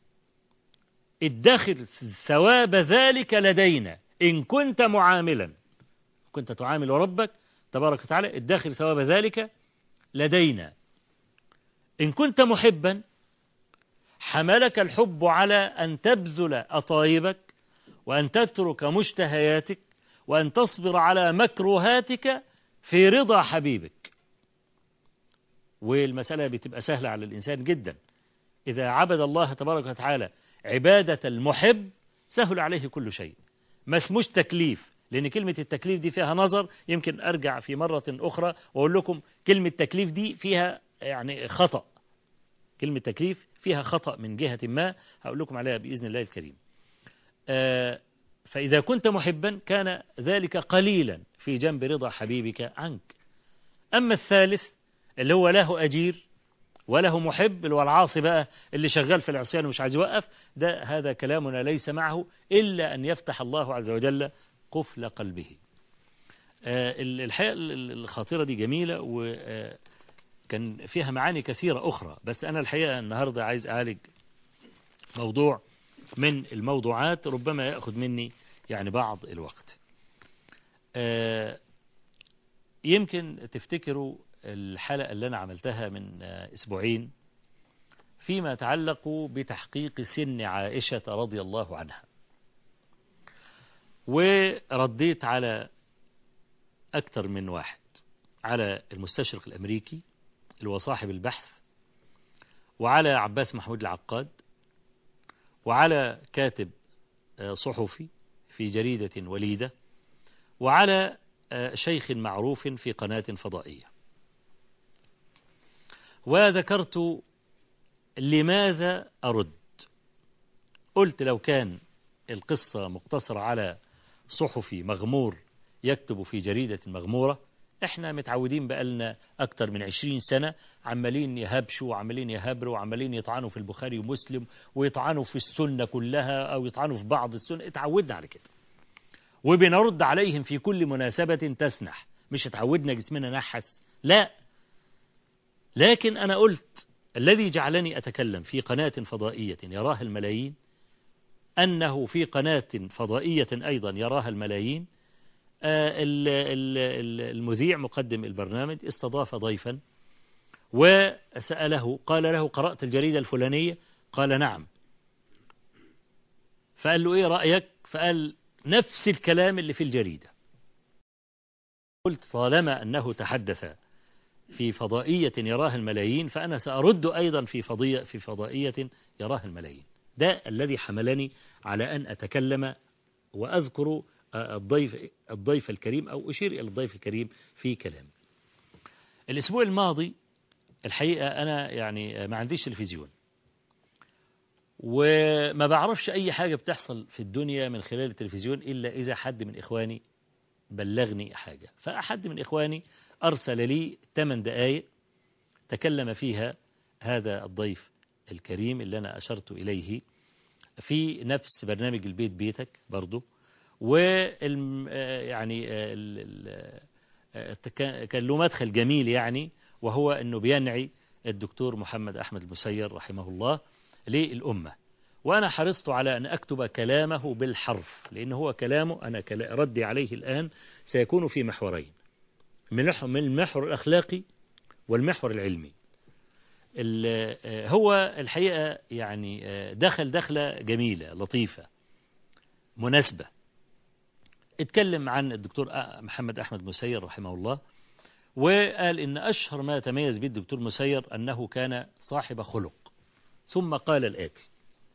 ادخر ثواب ذلك لدينا ان كنت معاملا كنت تعامل ربك تبارك وتعالى ادخر ثواب ذلك لدينا إن كنت محبا حملك الحب على أن تبذل أطايبك وأن تترك مشتهياتك وأن تصبر على مكروهاتك في رضا حبيبك والمسألة بتبقى سهلة على الإنسان جدا إذا عبد الله تبارك وتعالى عبادة المحب سهل عليه كل شيء ما اسموش تكليف لأن كلمة التكليف دي فيها نظر يمكن أرجع في مرة أخرى وأقول لكم كلمة تكليف دي فيها يعني خطأ كلمة تكليف فيها خطأ من جهة ما هقول لكم عليها بإذن الله الكريم آه فإذا كنت محبا كان ذلك قليلا في جنب رضا حبيبك عنك أما الثالث اللي هو له أجير وله محب اللي هو العاصي بقى اللي شغال في العصيان ومش عايز يوقف ده هذا كلامنا ليس معه إلا أن يفتح الله عز وجل قفل قلبه آه الحقيقة الخاطرة دي جميلة وكان فيها معاني كثيرة أخرى بس أنا الحقيقة النهاردة عايز أعالج موضوع من الموضوعات ربما يأخذ مني يعني بعض الوقت آه يمكن تفتكروا الحلقة اللي أنا عملتها من أسبوعين فيما يتعلق بتحقيق سن عائشة رضي الله عنها ورديت على أكثر من واحد على المستشرق الأمريكي اللي هو صاحب البحث وعلى عباس محمود العقاد وعلى كاتب صحفي في جريدة وليدة وعلى شيخ معروف في قناة فضائية وذكرت لماذا أرد قلت لو كان القصة مقتصرة على صحفي مغمور يكتب في جريدة مغمورة احنا متعودين بقالنا اكتر من عشرين سنة عمالين يهبشوا وعمالين يهبروا وعمالين يطعنوا في البخاري ومسلم ويطعنوا في السنة كلها او يطعنوا في بعض السنة اتعودنا على كده وبنرد عليهم في كل مناسبة تسنح مش اتعودنا جسمنا نحس لا لكن انا قلت الذي جعلني اتكلم في قناة فضائية يراها الملايين أنه في قناة فضائية أيضا يراها الملايين المذيع مقدم البرنامج استضاف ضيفا وسأله قال له قرأت الجريدة الفلانية قال نعم فقال له إيه رأيك فقال نفس الكلام اللي في الجريدة قلت طالما أنه تحدث في فضائية يراها الملايين فأنا سأرد أيضا في, فضية في فضائية يراها الملايين ده الذي حملني على أن أتكلم وأذكر الضيف, الضيف الكريم أو أشير إلى الضيف الكريم في كلام الأسبوع الماضي الحقيقة أنا يعني ما عنديش تلفزيون وما بعرفش أي حاجة بتحصل في الدنيا من خلال التلفزيون إلا إذا حد من إخواني بلغني حاجة فأحد من إخواني أرسل لي 8 دقائق تكلم فيها هذا الضيف الكريم اللي أنا أشرت إليه في نفس برنامج البيت بيتك برضه و يعني كان له مدخل جميل يعني وهو أنه بينعي الدكتور محمد أحمد المسير رحمه الله للأمة وأنا حرصت على أن أكتب كلامه بالحرف لأن هو كلامه أنا ردي عليه الآن سيكون في محورين من المحور الأخلاقي والمحور العلمي هو الحقيقة يعني دخل دخلة جميلة لطيفة مناسبة اتكلم عن الدكتور محمد أحمد مسير رحمه الله وقال إن أشهر ما تميز به الدكتور مسير أنه كان صاحب خلق ثم قال الآتي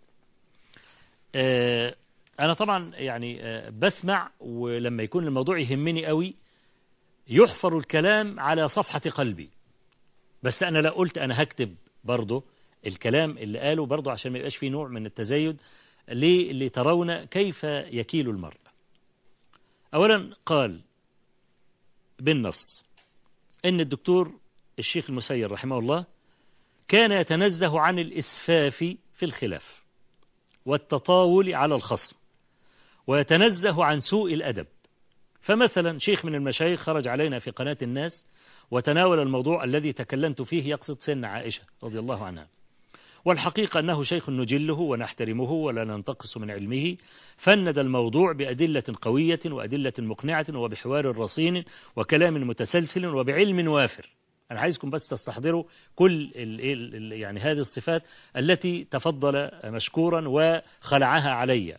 أنا طبعا يعني بسمع ولما يكون الموضوع يهمني قوي يحفر الكلام على صفحة قلبي بس أنا لا قلت أنا هكتب برضه الكلام اللي قاله برضه عشان ما يبقاش فيه نوع من التزايد لترون كيف يكيل المرء أولا قال بالنص إن الدكتور الشيخ المسير رحمه الله كان يتنزه عن الإسفاف في الخلاف والتطاول على الخصم ويتنزه عن سوء الأدب فمثلا شيخ من المشايخ خرج علينا في قناة الناس وتناول الموضوع الذي تكلمت فيه يقصد سن عائشة رضي الله عنها والحقيقة أنه شيخ نجله ونحترمه ولا ننتقص من علمه فند الموضوع بأدلة قوية وأدلة مقنعة وبحوار رصين وكلام متسلسل وبعلم وافر أنا عايزكم بس تستحضروا كل ال ال يعني هذه الصفات التي تفضل مشكورا وخلعها علي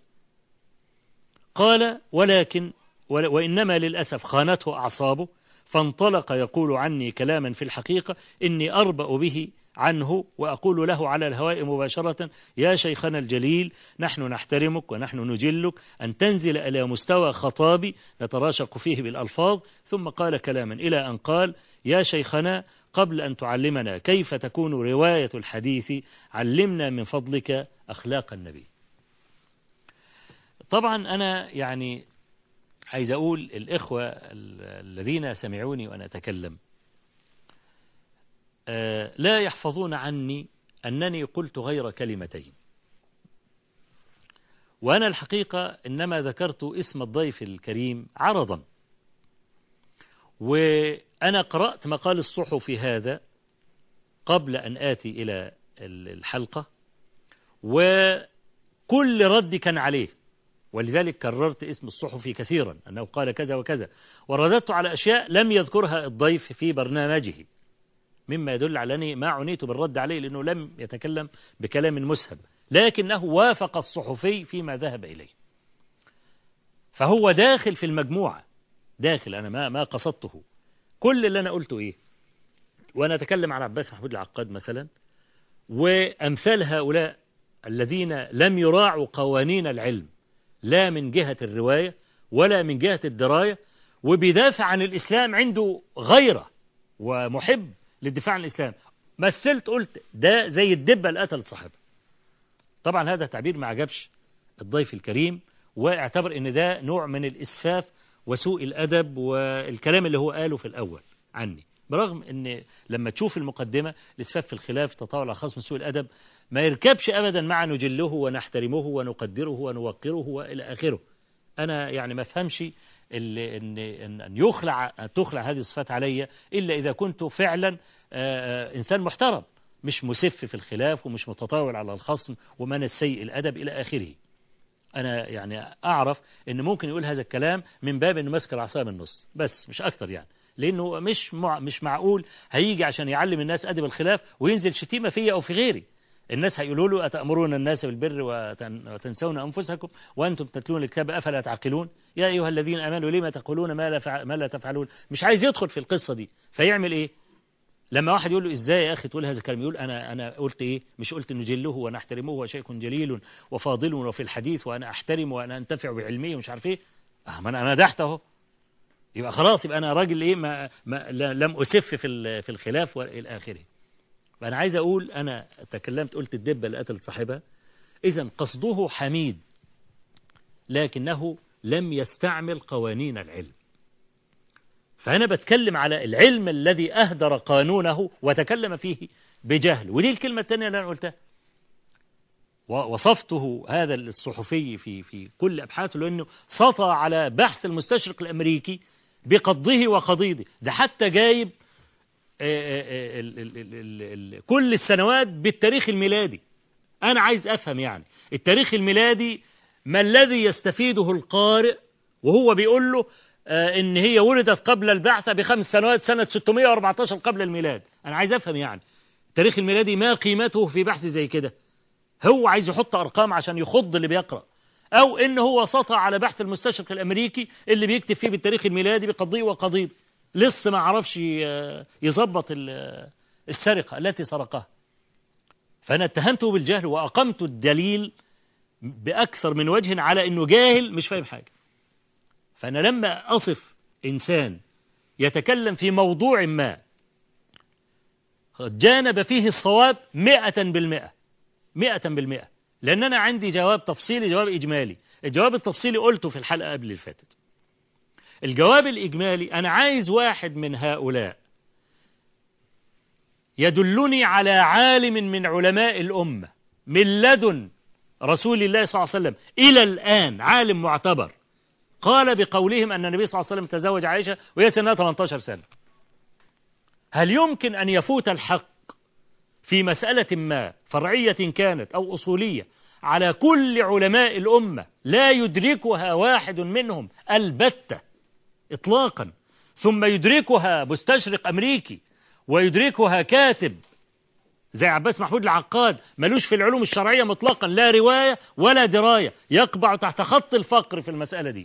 قال ولكن وإنما للأسف خانته أعصابه فانطلق يقول عني كلاما في الحقيقة إني أربأ به عنه وأقول له على الهواء مباشرة يا شيخنا الجليل نحن نحترمك ونحن نجلك أن تنزل إلى مستوى خطابي نتراشق فيه بالألفاظ ثم قال كلاما إلى أن قال يا شيخنا قبل أن تعلمنا كيف تكون رواية الحديث علمنا من فضلك أخلاق النبي طبعا أنا يعني عايز أقول الإخوة الذين سمعوني وأنا أتكلم لا يحفظون عني أنني قلت غير كلمتين وأنا الحقيقة إنما ذكرت اسم الضيف الكريم عرضا وأنا قرأت مقال الصحفي هذا قبل أن آتي إلى الحلقة وكل رد كان عليه ولذلك كررت اسم الصحفي كثيرا أنه قال كذا وكذا ورددت على أشياء لم يذكرها الضيف في برنامجه مما يدل على أني ما عنيت بالرد عليه لأنه لم يتكلم بكلام مسهب لكنه وافق الصحفي فيما ذهب إليه فهو داخل في المجموعة داخل أنا ما ما قصدته كل اللي أنا قلته إيه وأنا أتكلم عن عباس محمود العقاد مثلا وأمثال هؤلاء الذين لم يراعوا قوانين العلم لا من جهة الرواية ولا من جهة الدراية وبيدافع عن الإسلام عنده غيرة ومحب للدفاع عن الإسلام مثلت قلت ده زي الدبة اللي قتلت صاحبها طبعا هذا تعبير ما عجبش الضيف الكريم واعتبر ان ده نوع من الإسفاف وسوء الأدب والكلام اللي هو قاله في الأول عني برغم ان لما تشوف المقدمة الإسفاف في الخلاف تطاول على خصم سوء الأدب ما يركبش أبدا مع نجله ونحترمه ونقدره ونوقره وإلى آخره أنا يعني ما فهمش ان ان يخلع تخلع هذه الصفات علي الا اذا كنت فعلا انسان محترم مش مسف في الخلاف ومش متطاول على الخصم ومن السيء الادب الى اخره انا يعني اعرف ان ممكن يقول هذا الكلام من باب انه ماسك العصا من النص بس مش اكتر يعني لانه مش مع مش معقول هيجي عشان يعلم الناس ادب الخلاف وينزل شتيمه فيا او في غيري الناس هيقولوا له أتأمرون الناس بالبر وتنسون أنفسكم وأنتم تتلون الكتاب أفلا تعقلون يا أيها الذين آمنوا لما تقولون ما لا, فع... ما لا تفعلون مش عايز يدخل في القصة دي فيعمل إيه لما واحد يقول له ازاي يا اخي تقول هذا الكلام يقول انا انا قلت ايه مش قلت نجله ونحترمه وشيخ جليل وفاضل وفي الحديث وانا احترم وانا انتفع بعلمه ومش عارف ايه اه ما انا انا مدحت اهو يبقى خلاص يبقى انا راجل ايه ما, ما لم اسف في في الخلاف والى اخره فأنا عايز أقول أنا تكلمت قلت الدبة اللي قتلت صاحبها إذا قصده حميد لكنه لم يستعمل قوانين العلم فأنا بتكلم على العلم الذي أهدر قانونه وتكلم فيه بجهل ودي الكلمة الثانية اللي أنا قلتها ووصفته هذا الصحفي في في كل أبحاثه لأنه سطى على بحث المستشرق الأمريكي بقضه وقضيضه ده حتى جايب ال ال ال ال كل السنوات بالتاريخ الميلادي أنا عايز أفهم يعني التاريخ الميلادي ما الذي يستفيده القارئ وهو بيقول له إن هي ولدت قبل البعثة بخمس سنوات سنة 614 قبل الميلاد أنا عايز أفهم يعني التاريخ الميلادي ما قيمته في بحث زي كده هو عايز يحط أرقام عشان يخض اللي بيقرأ أو إن هو سطع على بحث المستشرق الأمريكي اللي بيكتب فيه بالتاريخ الميلادي بقضية وقضيض لسه ما عرفش يظبط السرقة التي سرقها فأنا اتهمته بالجهل وأقمت الدليل بأكثر من وجه على أنه جاهل مش فاهم حاجة فأنا لما أصف إنسان يتكلم في موضوع ما جانب فيه الصواب مئة بالمئة مئة بالمئة لأن أنا عندي جواب تفصيلي جواب إجمالي الجواب التفصيلي قلته في الحلقة قبل اللي فاتت الجواب الإجمالي أنا عايز واحد من هؤلاء يدلني على عالم من علماء الأمة من لدن رسول الله صلى الله عليه وسلم إلى الآن عالم معتبر قال بقولهم أن النبي صلى الله عليه وسلم تزوج عائشة وهي سنها 18 سنة هل يمكن أن يفوت الحق في مسألة ما فرعية كانت أو أصولية على كل علماء الأمة لا يدركها واحد منهم البتة إطلاقا ثم يدركها مستشرق أمريكي ويدركها كاتب زي عباس محمود العقاد ملوش في العلوم الشرعية مطلقا لا رواية ولا دراية يقبع تحت خط الفقر في المسألة دي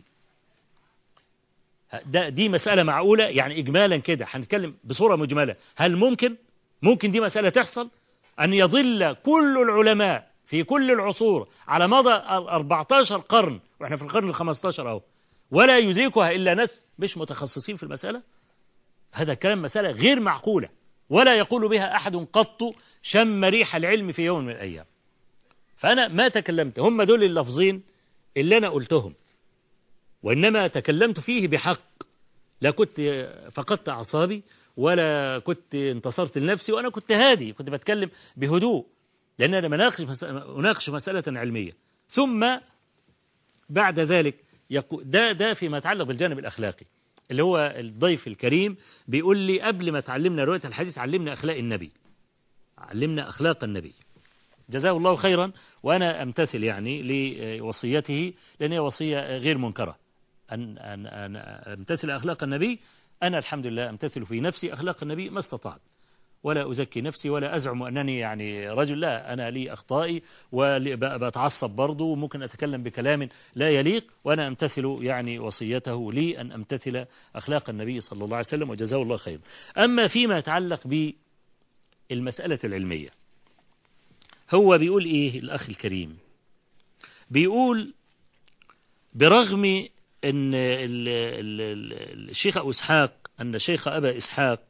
ده دي مسألة معقولة يعني إجمالا كده هنتكلم بصورة مجملة هل ممكن ممكن دي مسألة تحصل أن يضل كل العلماء في كل العصور على مدى 14 قرن وإحنا في القرن ال 15 أهو ولا يدركها إلا ناس مش متخصصين في المسألة هذا كلام مسألة غير معقولة ولا يقول بها أحد قط شم ريح العلم في يوم من الأيام فأنا ما تكلمت هم دول اللفظين اللي أنا قلتهم وإنما تكلمت فيه بحق لا كنت فقدت أعصابي ولا كنت انتصرت لنفسي وأنا كنت هادي كنت بتكلم بهدوء لأن أنا مناقش مسألة, أناقش مسألة علمية ثم بعد ذلك ده ده فيما يتعلق بالجانب الأخلاقي اللي هو الضيف الكريم بيقول لي قبل ما تعلمنا رواية الحديث علمنا أخلاق النبي علمنا أخلاق النبي جزاه الله خيرا وأنا أمتثل يعني لوصيته لأن هي وصية غير منكرة أن, أن, أن أمتثل أخلاق النبي أنا الحمد لله أمتثل في نفسي أخلاق النبي ما استطعت ولا أزكي نفسي ولا أزعم أنني يعني رجل لا أنا لي أخطائي وبتعصب برضه وممكن أتكلم بكلام لا يليق وأنا أمتثل يعني وصيته لي أن أمتثل أخلاق النبي صلى الله عليه وسلم وجزاه الله خير أما فيما يتعلق بالمسألة العلمية هو بيقول إيه الأخ الكريم بيقول برغم أن الشيخ أبو إسحاق أن الشيخ أبا إسحاق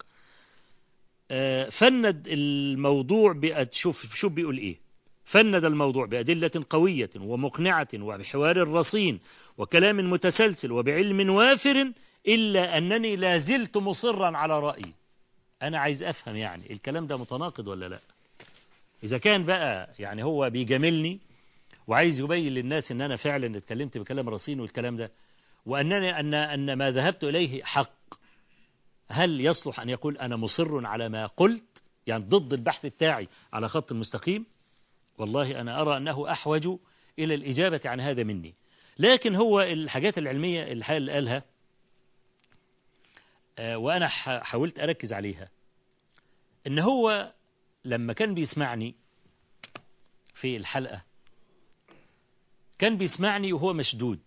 فند الموضوع بأد شوف شوف بيقول ايه فند الموضوع بأدلة قوية ومقنعة وبحوار رصين وكلام متسلسل وبعلم وافر إلا أنني لا زلت مصرا على رأيي أنا عايز أفهم يعني الكلام ده متناقض ولا لا إذا كان بقى يعني هو بيجاملني وعايز يبين للناس أن أنا فعلا اتكلمت بكلام رصين والكلام ده وأنني أن أن ما ذهبت إليه حق هل يصلح أن يقول أنا مصر على ما قلت يعني ضد البحث بتاعي على خط المستقيم والله أنا أرى أنه أحوج إلى الإجابة عن هذا مني لكن هو الحاجات العلمية الحال اللي قالها وأنا حاولت أركز عليها إن هو لما كان بيسمعني في الحلقة كان بيسمعني وهو مشدود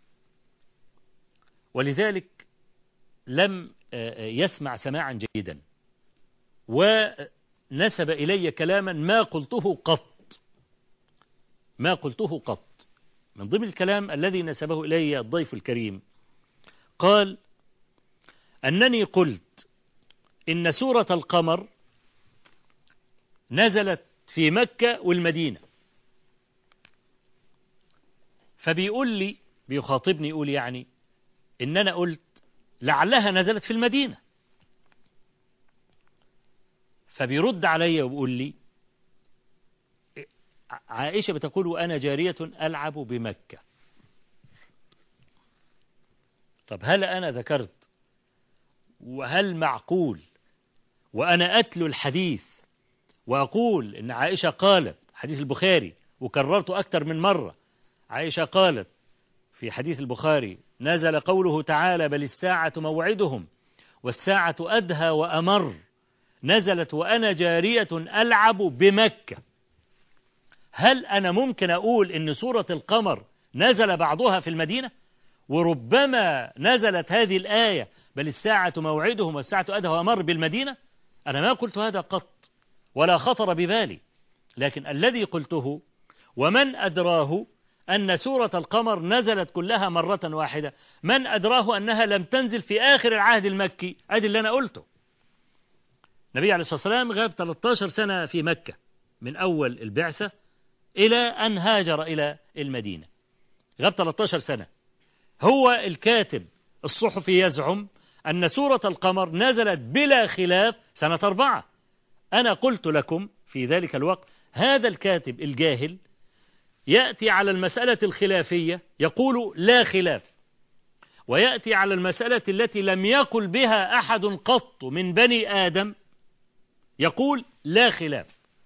ولذلك لم يسمع سماعا جيدا ونسب إلي كلاما ما قلته قط ما قلته قط من ضمن الكلام الذي نسبه إلي الضيف الكريم قال أنني قلت إن سورة القمر نزلت في مكة والمدينة فبيقول لي بيخاطبني يقول يعني إن أنا قلت لعلها نزلت في المدينة فبيرد علي وبيقول لي عائشة بتقول وأنا جارية ألعب بمكة طب هل أنا ذكرت وهل معقول وأنا أتلو الحديث وأقول إن عائشة قالت حديث البخاري وكررته أكثر من مرة عائشة قالت في حديث البخاري نزل قوله تعالى بل الساعة موعدهم والساعة أدهى وأمر نزلت وأنا جارية ألعب بمكة هل أنا ممكن أقول إن سورة القمر نزل بعضها في المدينة وربما نزلت هذه الآية بل الساعة موعدهم والساعة أدهى وأمر بالمدينة أنا ما قلت هذا قط ولا خطر ببالي لكن الذي قلته ومن أدراه أن سورة القمر نزلت كلها مرة واحدة من أدراه أنها لم تنزل في آخر العهد المكي أدي اللي أنا قلته النبي عليه الصلاة والسلام غاب 13 سنة في مكة من أول البعثة إلى أن هاجر إلى المدينة غاب 13 سنة هو الكاتب الصحفي يزعم أن سورة القمر نزلت بلا خلاف سنة أربعة أنا قلت لكم في ذلك الوقت هذا الكاتب الجاهل يأتي على المسألة الخلافية يقول لا خلاف ويأتي على المسألة التي لم يقل بها أحد قط من بني آدم يقول لا خلاف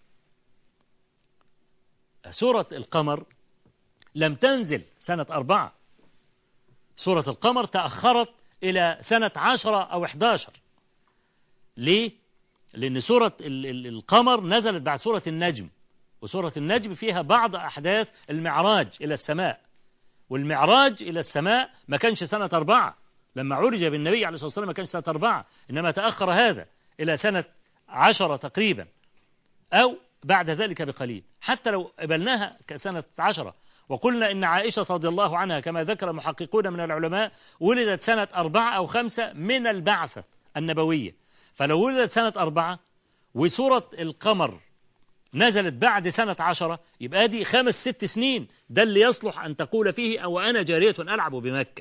سورة القمر لم تنزل سنة أربعة سورة القمر تأخرت إلى سنة عشرة أو إحداشر ليه؟ لأن سورة القمر نزلت بعد سورة النجم وسورة النجم فيها بعض أحداث المعراج إلى السماء والمعراج إلى السماء ما كانش سنة أربعة لما عرج بالنبي عليه الصلاة والسلام ما كانش سنة أربعة إنما تأخر هذا إلى سنة عشرة تقريبا أو بعد ذلك بقليل حتى لو قبلناها كسنة عشرة وقلنا إن عائشة رضي الله عنها كما ذكر محققون من العلماء ولدت سنة أربعة أو خمسة من البعثة النبوية فلو ولدت سنة أربعة وسورة القمر نزلت بعد سنة عشرة يبقى دي خمس ست سنين ده اللي يصلح أن تقول فيه أو أنا جارية ألعب بمكة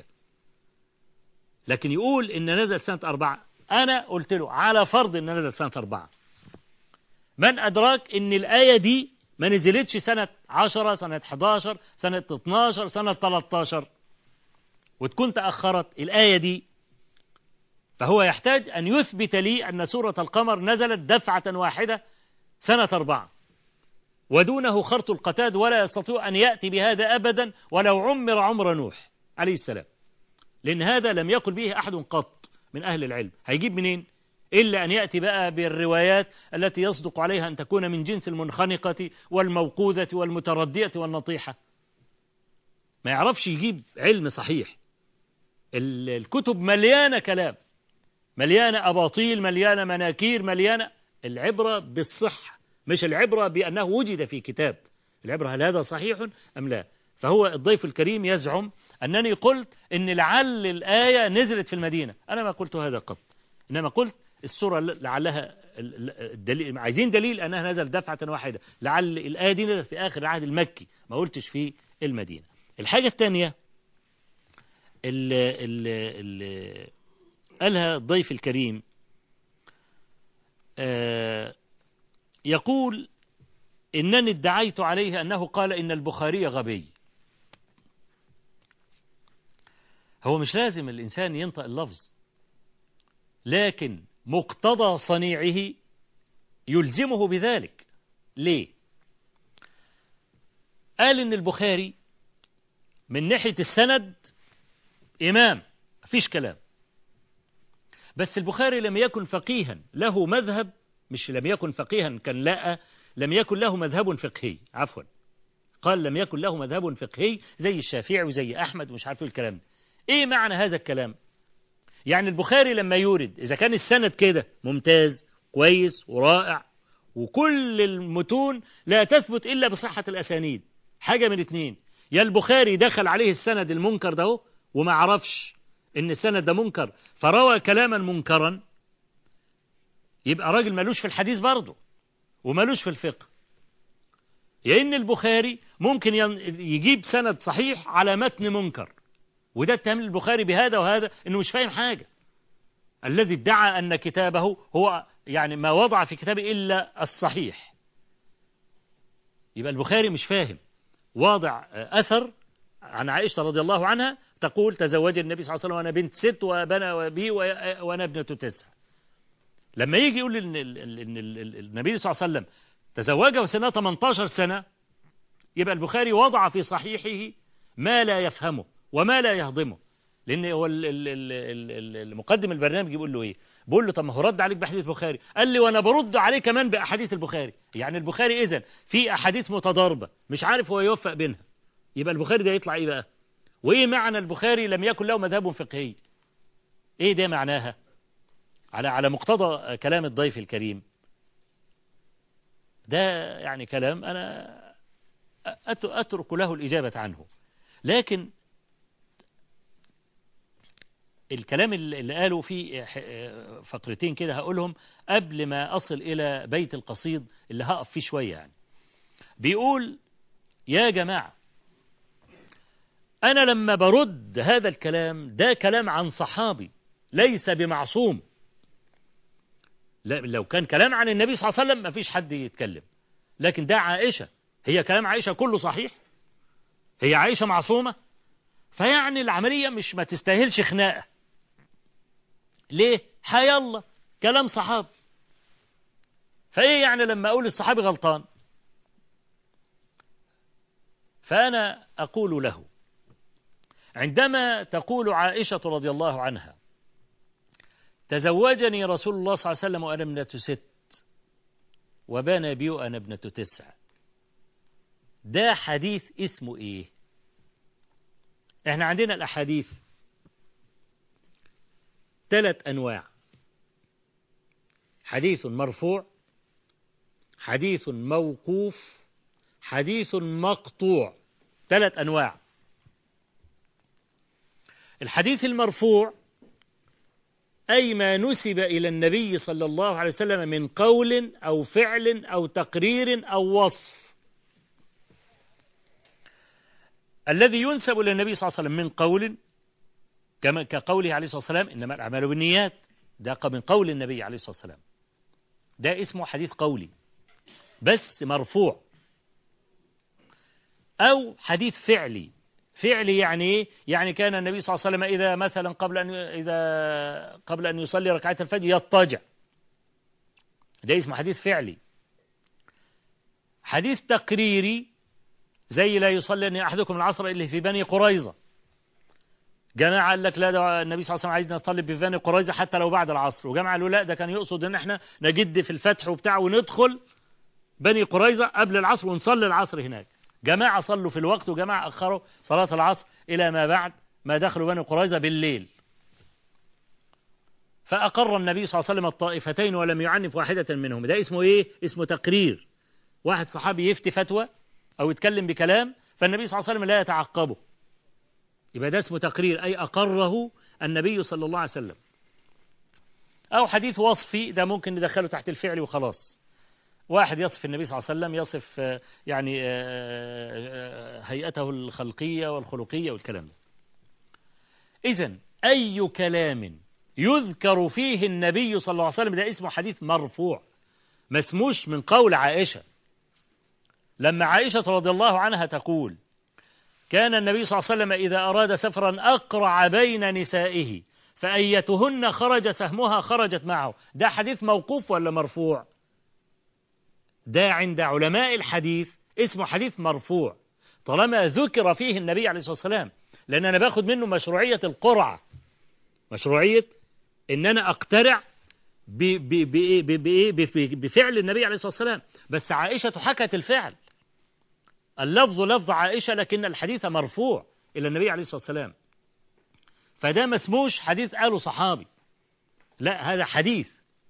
لكن يقول إن نزلت سنة أربعة أنا قلت له على فرض إن نزلت سنة أربعة من أدراك إن الآية دي ما نزلتش سنة عشرة سنة 11 سنة 12 سنة 13 وتكون تأخرت الآية دي فهو يحتاج أن يثبت لي أن سورة القمر نزلت دفعة واحدة سنة أربعة ودونه خرط القتاد ولا يستطيع أن يأتي بهذا أبدا ولو عمر عمر نوح عليه السلام لأن هذا لم يقل به أحد قط من أهل العلم هيجيب منين إلا أن يأتي بقى بالروايات التي يصدق عليها أن تكون من جنس المنخنقة والموقوذة والمتردية والنطيحة ما يعرفش يجيب علم صحيح الكتب مليانة كلام مليانة أباطيل مليانة مناكير مليانة العبرة بالصحة مش العبرة بأنه وجد في كتاب العبرة هل هذا صحيح أم لا فهو الضيف الكريم يزعم أنني قلت أن لعل الآية نزلت في المدينة أنا ما قلت هذا قط إنما قلت السورة لعلها الدليل عايزين دليل أنها نزل دفعة واحدة لعل الآية دي نزلت في آخر العهد المكي ما قلتش في المدينة الحاجة الثانية اللي قالها الضيف الكريم آه يقول إنني ادعيت عليه أنه قال إن البخاري غبي هو مش لازم الإنسان ينطق اللفظ لكن مقتضى صنيعه يلزمه بذلك ليه قال إن البخاري من ناحية السند إمام مفيش كلام بس البخاري لم يكن فقيها له مذهب مش لم يكن فقيها كان لا لم يكن له مذهب فقهي عفوا قال لم يكن له مذهب فقهي زي الشافعي وزي أحمد ومش عارف الكلام ده إيه معنى هذا الكلام يعني البخاري لما يورد إذا كان السند كده ممتاز كويس ورائع وكل المتون لا تثبت إلا بصحة الأسانيد حاجة من اتنين يا البخاري دخل عليه السند المنكر ده وما عرفش ان السند ده منكر فروى كلاما منكرا يبقى راجل ملوش في الحديث برضه وملوش في الفقه يا ان البخاري ممكن يجيب سند صحيح على متن منكر وده اتهم البخاري بهذا وهذا انه مش فاهم حاجه الذي ادعى ان كتابه هو يعني ما وضع في كتابه الا الصحيح يبقى البخاري مش فاهم واضع اثر عن عائشه رضي الله عنها تقول تزوج النبي صلى الله عليه وسلم وانا بنت ست وبنى بي وانا ابنه تسع لما يجي يقول ان النبي صلى الله عليه وسلم تزوجها وسنها 18 سنه يبقى البخاري وضع في صحيحه ما لا يفهمه وما لا يهضمه لان هو المقدم البرنامج بيقول له ايه بقول له طب ما هو رد عليك باحاديث البخاري قال لي وانا برد عليه كمان باحاديث البخاري يعني البخاري اذا في احاديث متضاربه مش عارف هو يوفق بينها يبقى البخاري ده يطلع ايه بقى وايه معنى البخاري لم يكن له مذهب فقهي ايه ده معناها على على مقتضى كلام الضيف الكريم ده يعني كلام انا اترك له الاجابه عنه لكن الكلام اللي اللي قاله في ح- فقرتين كده هقولهم قبل ما أصل إلى بيت القصيد اللي هقف فيه شوية يعني بيقول يا جماعة أنا لما برد هذا الكلام ده كلام عن صحابي ليس بمعصوم لا لو كان كلام عن النبي صلى الله عليه وسلم ما فيش حد يتكلم لكن ده عائشة هي كلام عائشة كله صحيح هي عائشة معصومة فيعني العملية مش ما تستاهلش خناقة ليه حيالله كلام صحابي فايه يعني لما اقول الصحابي غلطان فانا اقول له عندما تقول عائشة رضي الله عنها تزوجني رسول الله صلى الله عليه وسلم وأنا ابنة ست وبنى بي وأنا ابنة تسع ده حديث اسمه إيه احنا عندنا الأحاديث ثلاث أنواع حديث مرفوع حديث موقوف حديث مقطوع ثلاث أنواع الحديث المرفوع أي ما نسب إلى النبي صلى الله عليه وسلم من قول أو فعل أو تقرير أو وصف الذي ينسب إلى النبي صلى الله عليه وسلم من قول كما كقوله عليه الصلاة والسلام إنما الأعمال بالنيات ده من قول النبي عليه الصلاة والسلام ده اسمه حديث قولي بس مرفوع أو حديث فعلي فعلي يعني ايه؟ يعني كان النبي صلى الله عليه وسلم إذا مثلا قبل أن إذا قبل أن يصلي ركعات الفجر يضطجع ده اسمه حديث فعلي حديث تقريري زي لا يصلي أن أحدكم العصر إلا في بني قريظة جماعة قال لك لا ده النبي صلى الله عليه وسلم عايزنا نصلي في بني قريظة حتى لو بعد العصر وجماعة قالوا لا ده كان يقصد ان احنا نجد في الفتح وبتاع وندخل بني قريظة قبل العصر ونصلي العصر هناك جماعة صلوا في الوقت وجماعة أخروا صلاة العصر إلى ما بعد ما دخلوا بني قريظة بالليل فأقر النبي صلى الله عليه وسلم الطائفتين ولم يعنف واحدة منهم ده اسمه إيه؟ اسمه تقرير واحد صحابي يفتي فتوى أو يتكلم بكلام فالنبي صلى الله عليه وسلم لا يتعقبه يبقى ده اسمه تقرير أي أقره النبي صلى الله عليه وسلم أو حديث وصفي ده ممكن ندخله تحت الفعل وخلاص واحد يصف النبي صلى الله عليه وسلم يصف آه، يعني آه، آه، هيئته الخلقية والخلقية والكلام ده إذا أي كلام يذكر فيه النبي صلى الله عليه وسلم ده اسمه حديث مرفوع ما اسموش من قول عائشة لما عائشة رضي الله عنها تقول كان النبي صلى الله عليه وسلم إذا أراد سفرا أقرع بين نسائه فأيتهن خرج سهمها خرجت معه ده حديث موقوف ولا مرفوع ده عند علماء الحديث اسمه حديث مرفوع طالما ذكر فيه النبي عليه الصلاة والسلام لأن أنا باخد منه مشروعية القرعة مشروعية إن أنا أقترع ب- ب- بإيه- ب- بإيه؟ بف- بفعل النبي عليه الصلاة والسلام بس عائشة حكت الفعل اللفظ لفظ عائشة لكن الحديث مرفوع إلى النبي عليه الصلاة والسلام فده ما اسموش حديث قاله صحابي لا هذا حديث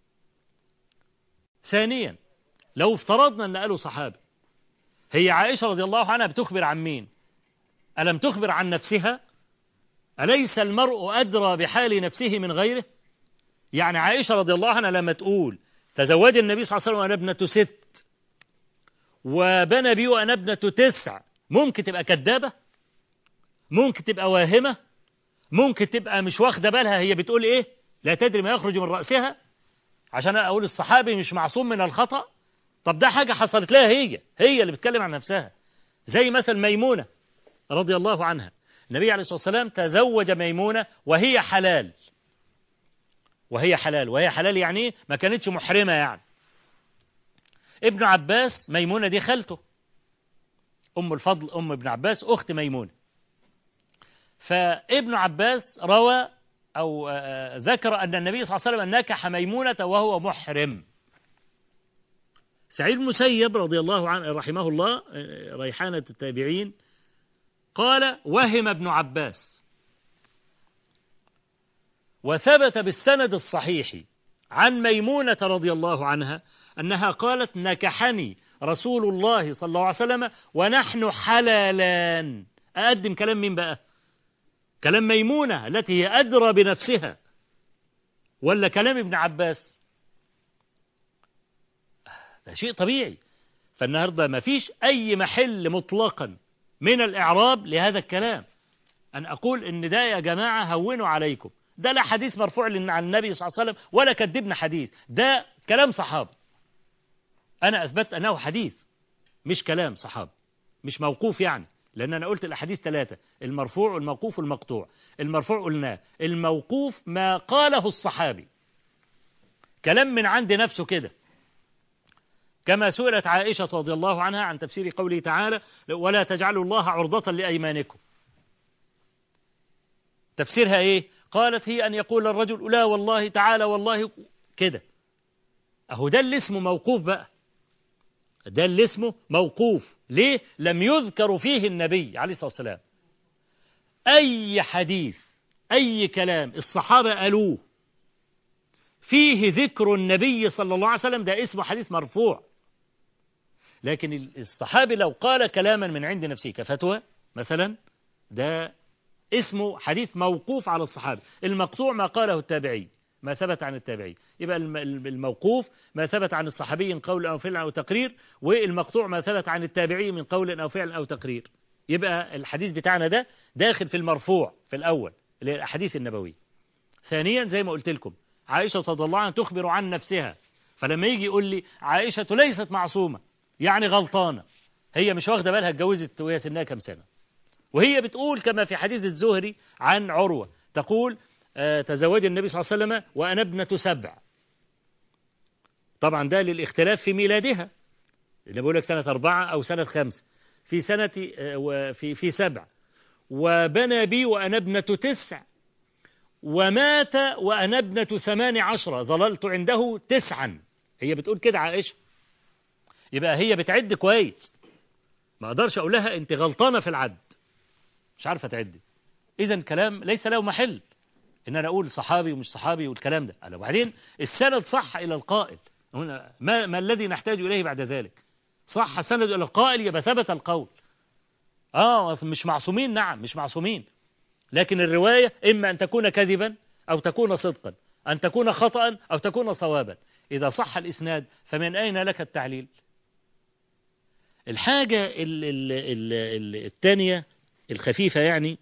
ثانيا لو افترضنا أن قاله صحابي هي عائشة رضي الله عنها بتخبر عن مين ألم تخبر عن نفسها أليس المرء أدرى بحال نفسه من غيره يعني عائشة رضي الله عنها لما تقول تزوج النبي صلى الله عليه وسلم وأنا ابنة ست وبنى بي وأنا ابنة تسع ممكن تبقى كذابة ممكن تبقى واهمة ممكن تبقى مش واخدة بالها هي بتقول إيه لا تدري ما يخرج من رأسها عشان أقول الصحابي مش معصوم من الخطأ طب ده حاجة حصلت لها هي هي اللي بتتكلم عن نفسها زي مثل ميمونة رضي الله عنها النبي عليه الصلاة والسلام تزوج ميمونة وهي حلال وهي حلال وهي حلال يعني إيه؟ ما كانتش محرمة يعني ابن عباس ميمونة دي خالته أم الفضل أم ابن عباس أخت ميمونة فابن عباس روى أو آه، ذكر أن النبي صلى الله عليه وسلم نكح ميمونة وهو محرم سعيد المسيب رضي الله عنه رحمه الله آه، ريحانة التابعين قال وهم ابن عباس وثبت بالسند الصحيح عن ميمونة رضي الله عنها أنها قالت نكحني رسول الله صلى الله عليه وسلم ونحن حلالان أقدم كلام مين بقى كلام ميمونة التي هي أدرى بنفسها ولا كلام ابن عباس ده شيء طبيعي فالنهاردة ما فيش أي محل مطلقا من الإعراب لهذا الكلام أن أقول إن ده يا جماعة هونوا عليكم ده لا حديث مرفوع لن- عن النبي صلى الله عليه وسلم ولا كذبنا حديث ده كلام صحابة أنا أثبت أنه حديث مش كلام صحابة مش موقوف يعني لأن أنا قلت الأحاديث ثلاثة المرفوع والموقوف والمقطوع المرفوع قلناه الموقوف ما قاله الصحابي كلام من عند نفسه كده كما سئلت عائشة رضي الله عنها عن تفسير قوله تعالى ولا تجعلوا الله عرضة لأيمانكم تفسيرها إيه قالت هي أن يقول الرجل لا والله تعالى والله كده أهو ده اللي اسمه موقوف بقى ده اللي اسمه موقوف ليه لم يذكر فيه النبي عليه الصلاة والسلام أي حديث أي كلام الصحابة قالوه فيه ذكر النبي صلى الله عليه وسلم ده اسمه حديث مرفوع لكن الصحابي لو قال كلاما من عند نفسه كفتوى مثلا ده اسمه حديث موقوف على الصحابي المقطوع ما قاله التابعي ما ثبت عن التابعي يبقى الم- الموقوف ما ثبت عن الصحابي من قول أو فعل أو تقرير والمقطوع ما ثبت عن التابعي من قول أو فعل أو تقرير يبقى الحديث بتاعنا ده داخل في المرفوع في الأول اللي هي الأحاديث النبوية ثانيا زي ما قلت لكم عائشة رضي الله عنها تخبر عن نفسها فلما يجي يقول لي عائشة ليست معصومة يعني غلطانة هي مش واخدة بالها اتجوزت وهي سنها كام سنة وهي بتقول كما في حديث الزهري عن عروة تقول آه، تزوج النبي صلى الله عليه وسلم وأنا ابنة سبع طبعا ده للاختلاف في ميلادها اللي بقول لك سنة أربعة أو سنة خمسة في سنة آه، وفي في سبع وبنى بي وأنا ابنة تسع ومات وأنا ابنة ثمان عشرة ظللت عنده تسعا هي بتقول كده عائشة يبقى هي بتعد كويس ما أقدرش أقول لها أنت غلطانة في العد مش عارفة تعد إذا كلام ليس له محل إن أنا أقول صحابي ومش صحابي والكلام ده قال وبعدين السند صح إلى القائل هنا ما, ما الذي نحتاج إليه بعد ذلك صح السند إلى القائل يبقى ثبت القول آه مش معصومين نعم مش معصومين لكن الرواية إما أن تكون كذبا أو تكون صدقا أن تكون خطأ أو تكون صوابا إذا صح الإسناد فمن أين لك التعليل الحاجة ال- ال- ال- ال- الثانية الخفيفة يعني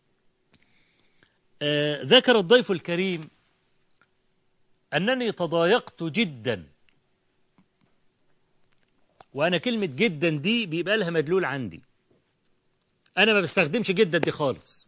آه، ذكر الضيف الكريم أنني تضايقت جدا وأنا كلمة جدا دي بيبقى لها مدلول عندي أنا ما بستخدمش جدا دي خالص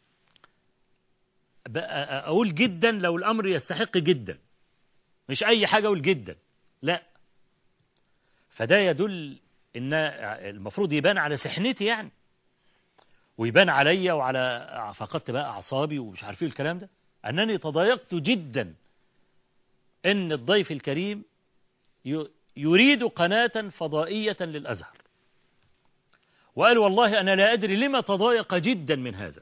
بقى أقول جدا لو الأمر يستحق جدا مش أي حاجة أقول جدا لا فده يدل إن المفروض يبان على سحنتي يعني ويبان عليا وعلى فقدت بقى أعصابي ومش عارف ايه الكلام ده أنني تضايقت جدا إن الضيف الكريم ي- يريد قناة فضائية للأزهر وقال والله أنا لا أدري لما تضايق جدا من هذا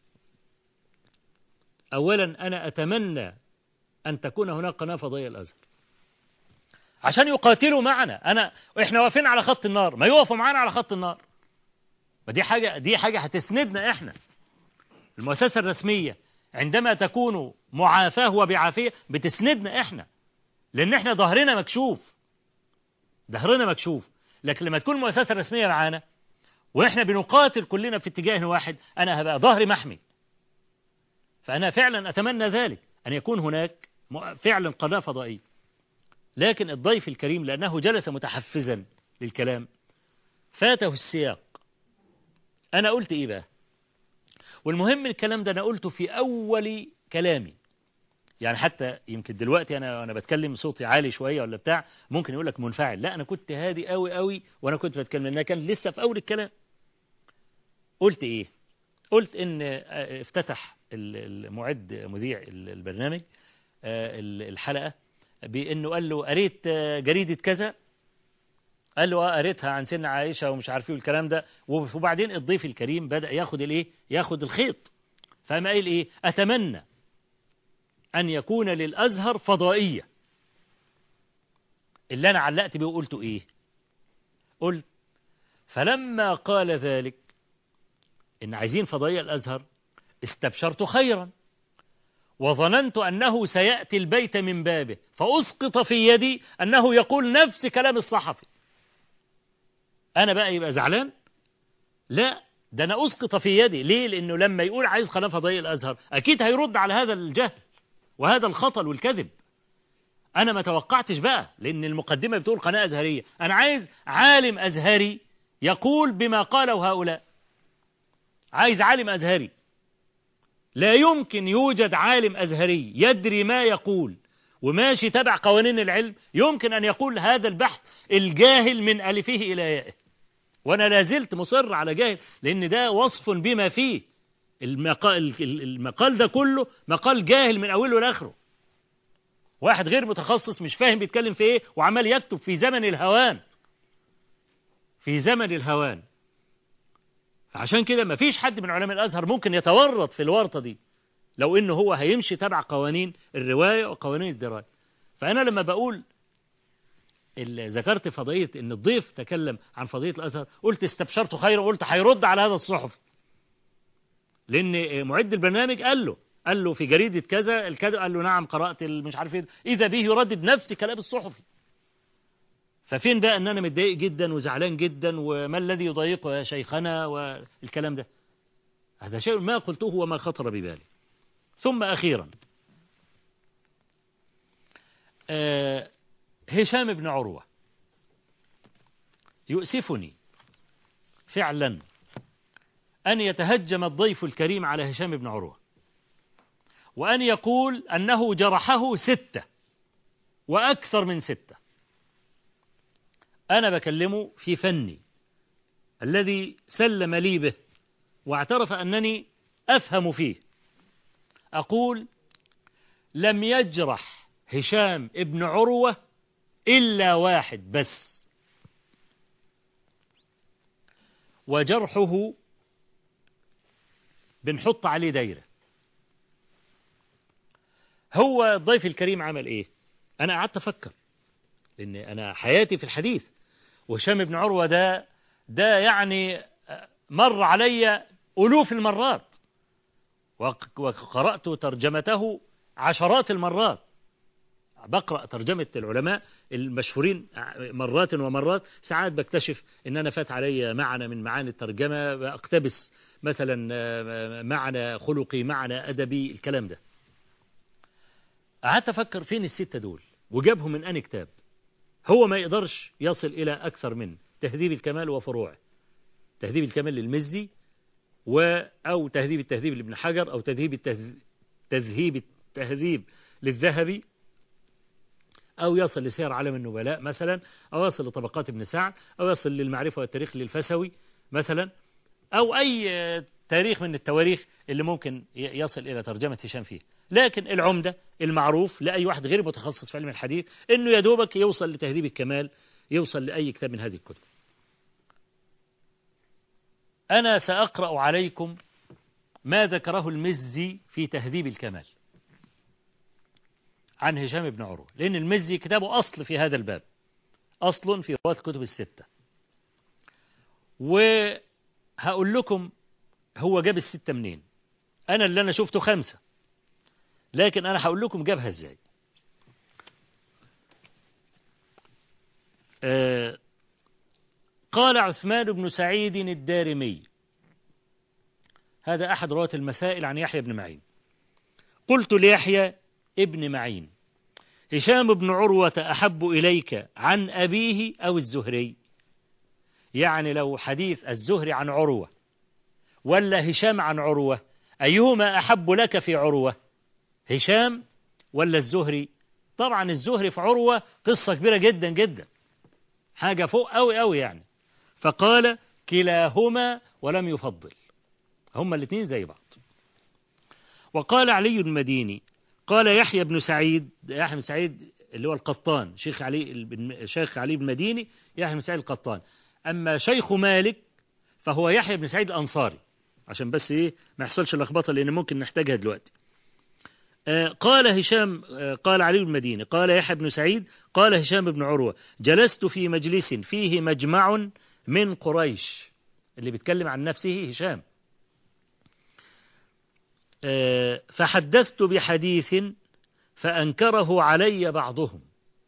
أولا أنا أتمنى أن تكون هناك قناة فضائية للأزهر عشان يقاتلوا معنا أنا إحنا واقفين على خط النار ما يقفوا معانا على خط النار ما دي حاجة دي حاجة هتسندنا إحنا المؤسسة الرسمية عندما تكون معافاة وبعافية بتسندنا إحنا لأن إحنا ظهرنا مكشوف ظهرنا مكشوف لكن لما تكون المؤسسة الرسمية معانا وإحنا بنقاتل كلنا في اتجاه واحد أنا هبقى ظهري محمي فأنا فعلا أتمنى ذلك أن يكون هناك م- فعلا قناة فضائية لكن الضيف الكريم لأنه جلس متحفزا للكلام فاته السياق أنا قلت إيه بقى والمهم الكلام ده أنا قلته في أول كلامي يعني حتى يمكن دلوقتي أنا وأنا بتكلم صوتي عالي شوية ولا بتاع ممكن يقول لك منفعل لا أنا كنت هادي قوي قوي وأنا كنت بتكلم لأنها كان لسه في أول الكلام قلت إيه قلت إن آه، افتتح ال- المعد مذيع ال- البرنامج آه، ال- الحلقة بأنه قال له قريت آه، جريدة كذا قال له اه قريتها عن سن عائشة ومش عارف ايه والكلام ده وبعدين الضيف الكريم بدأ ياخد الايه ياخد الخيط فقام قايل ايه اتمنى ان يكون للازهر فضائية اللي انا علقت بيه وقلته ايه قلت فلما قال ذلك ان عايزين فضائية الازهر استبشرت خيرا وظننت أنه سيأتي البيت من بابه فأسقط في يدي أنه يقول نفس كلام الصحفي أنا بقى يبقى زعلان لا ده أنا أسقط في يدي ليه لأنه لما يقول عايز قناة فضائية الأزهر أكيد هيرد على هذا الجهل وهذا الخطل والكذب أنا ما توقعتش بقى لأن المقدمة بتقول قناة أزهرية أنا عايز عالم أزهري يقول بما قاله هؤلاء عايز عالم أزهري لا يمكن يوجد عالم أزهري يدري ما يقول وماشي تبع قوانين العلم يمكن أن يقول هذا البحث الجاهل من ألفه إلى يائه وأنا لازلت مصر على جاهل لأن ده وصف بما فيه المقال, المقال ده كله مقال جاهل من أوله لآخره واحد غير متخصص مش فاهم بيتكلم في ايه وعمال يكتب في زمن الهوان في زمن الهوان عشان كده ما فيش حد من علماء الازهر ممكن يتورط في الورطه دي لو انه هو هيمشي تبع قوانين الروايه وقوانين الدرايه فانا لما بقول ذكرت فضائيه ان الضيف تكلم عن فضائيه الازهر قلت استبشرت خيرا وقلت هيرد على هذا الصحفي لان معد البرنامج قال له قال له في جريدة كذا الكذا قال له نعم قرأت مش عارف ايه إذا به يردد نفس كلام الصحفي ففين بقى ان انا متضايق جدا وزعلان جدا وما الذي يضايقه يا شيخنا والكلام ده هذا شيء ما قلته وما خطر ببالي ثم أخيرا آه هشام بن عروة يؤسفني فعلا أن يتهجم الضيف الكريم على هشام بن عروة وأن يقول أنه جرحه ستة وأكثر من ستة أنا بكلمه في فني الذي سلم لي به واعترف أنني أفهم فيه أقول لم يجرح هشام ابن عروة إلا واحد بس وجرحه بنحط عليه دايرة هو الضيف الكريم عمل ايه انا قعدت افكر لان انا حياتي في الحديث وهشام بن عروة ده ده يعني مر علي ألوف المرات وقرأت ترجمته عشرات المرات بقرأ ترجمة العلماء المشهورين مرات ومرات ساعات بكتشف ان انا فات علي معنى من معاني الترجمة اقتبس مثلا معنى خلقي معنى ادبي الكلام ده قعدت افكر فين الستة دول وجابهم من اني كتاب هو ما يقدرش يصل الى اكثر من تهذيب الكمال وفروعه تهذيب الكمال للمزي و او تهذيب التهذيب لابن حجر او تهذيب التهذيب تذهيب التهذيب للذهبي أو يصل لسير علم النبلاء مثلا أو يصل لطبقات ابن سعد أو يصل للمعرفة والتاريخ للفسوي مثلا أو أي تاريخ من التواريخ اللي ممكن يصل إلى ترجمة هشام فيه لكن العمدة المعروف لأي واحد غير متخصص في علم الحديث إنه يدوبك يوصل لتهذيب الكمال يوصل لأي كتاب من هذه الكتب أنا سأقرأ عليكم ما ذكره المزي في تهذيب الكمال عن هشام بن عروة لأن المزي كتابه أصل في هذا الباب أصل في رواة الكتب الستة وهقول لكم هو جاب الستة منين أنا اللي أنا شفته خمسة لكن أنا هقول لكم جابها إزاي آه قال عثمان بن سعيد الدارمي هذا أحد رواة المسائل عن يحيى بن معين قلت ليحيى ابن معين هشام بن عروة أحب إليك عن أبيه أو الزهري يعني لو حديث الزهري عن عروة ولا هشام عن عروة أيهما أحب لك في عروة هشام ولا الزهري طبعا الزهري في عروة قصة كبيرة جدا جدا حاجة فوق أوي أوي يعني فقال كلاهما ولم يفضل هما الاثنين زي بعض وقال علي المديني قال يحيى بن سعيد يحيى بن سعيد اللي هو القطان شيخ علي شيخ علي بن مديني يحيى بن سعيد القطان أما شيخ مالك فهو يحيى بن سعيد الأنصاري عشان بس إيه ما يحصلش لخبطة لأن ممكن نحتاجها دلوقتي آه قال هشام آه قال علي بن مديني قال يحيى بن سعيد قال هشام بن عروة جلست في مجلس فيه مجمع من قريش اللي بيتكلم عن نفسه هشام آه، فحدثت بحديث فأنكره علي بعضهم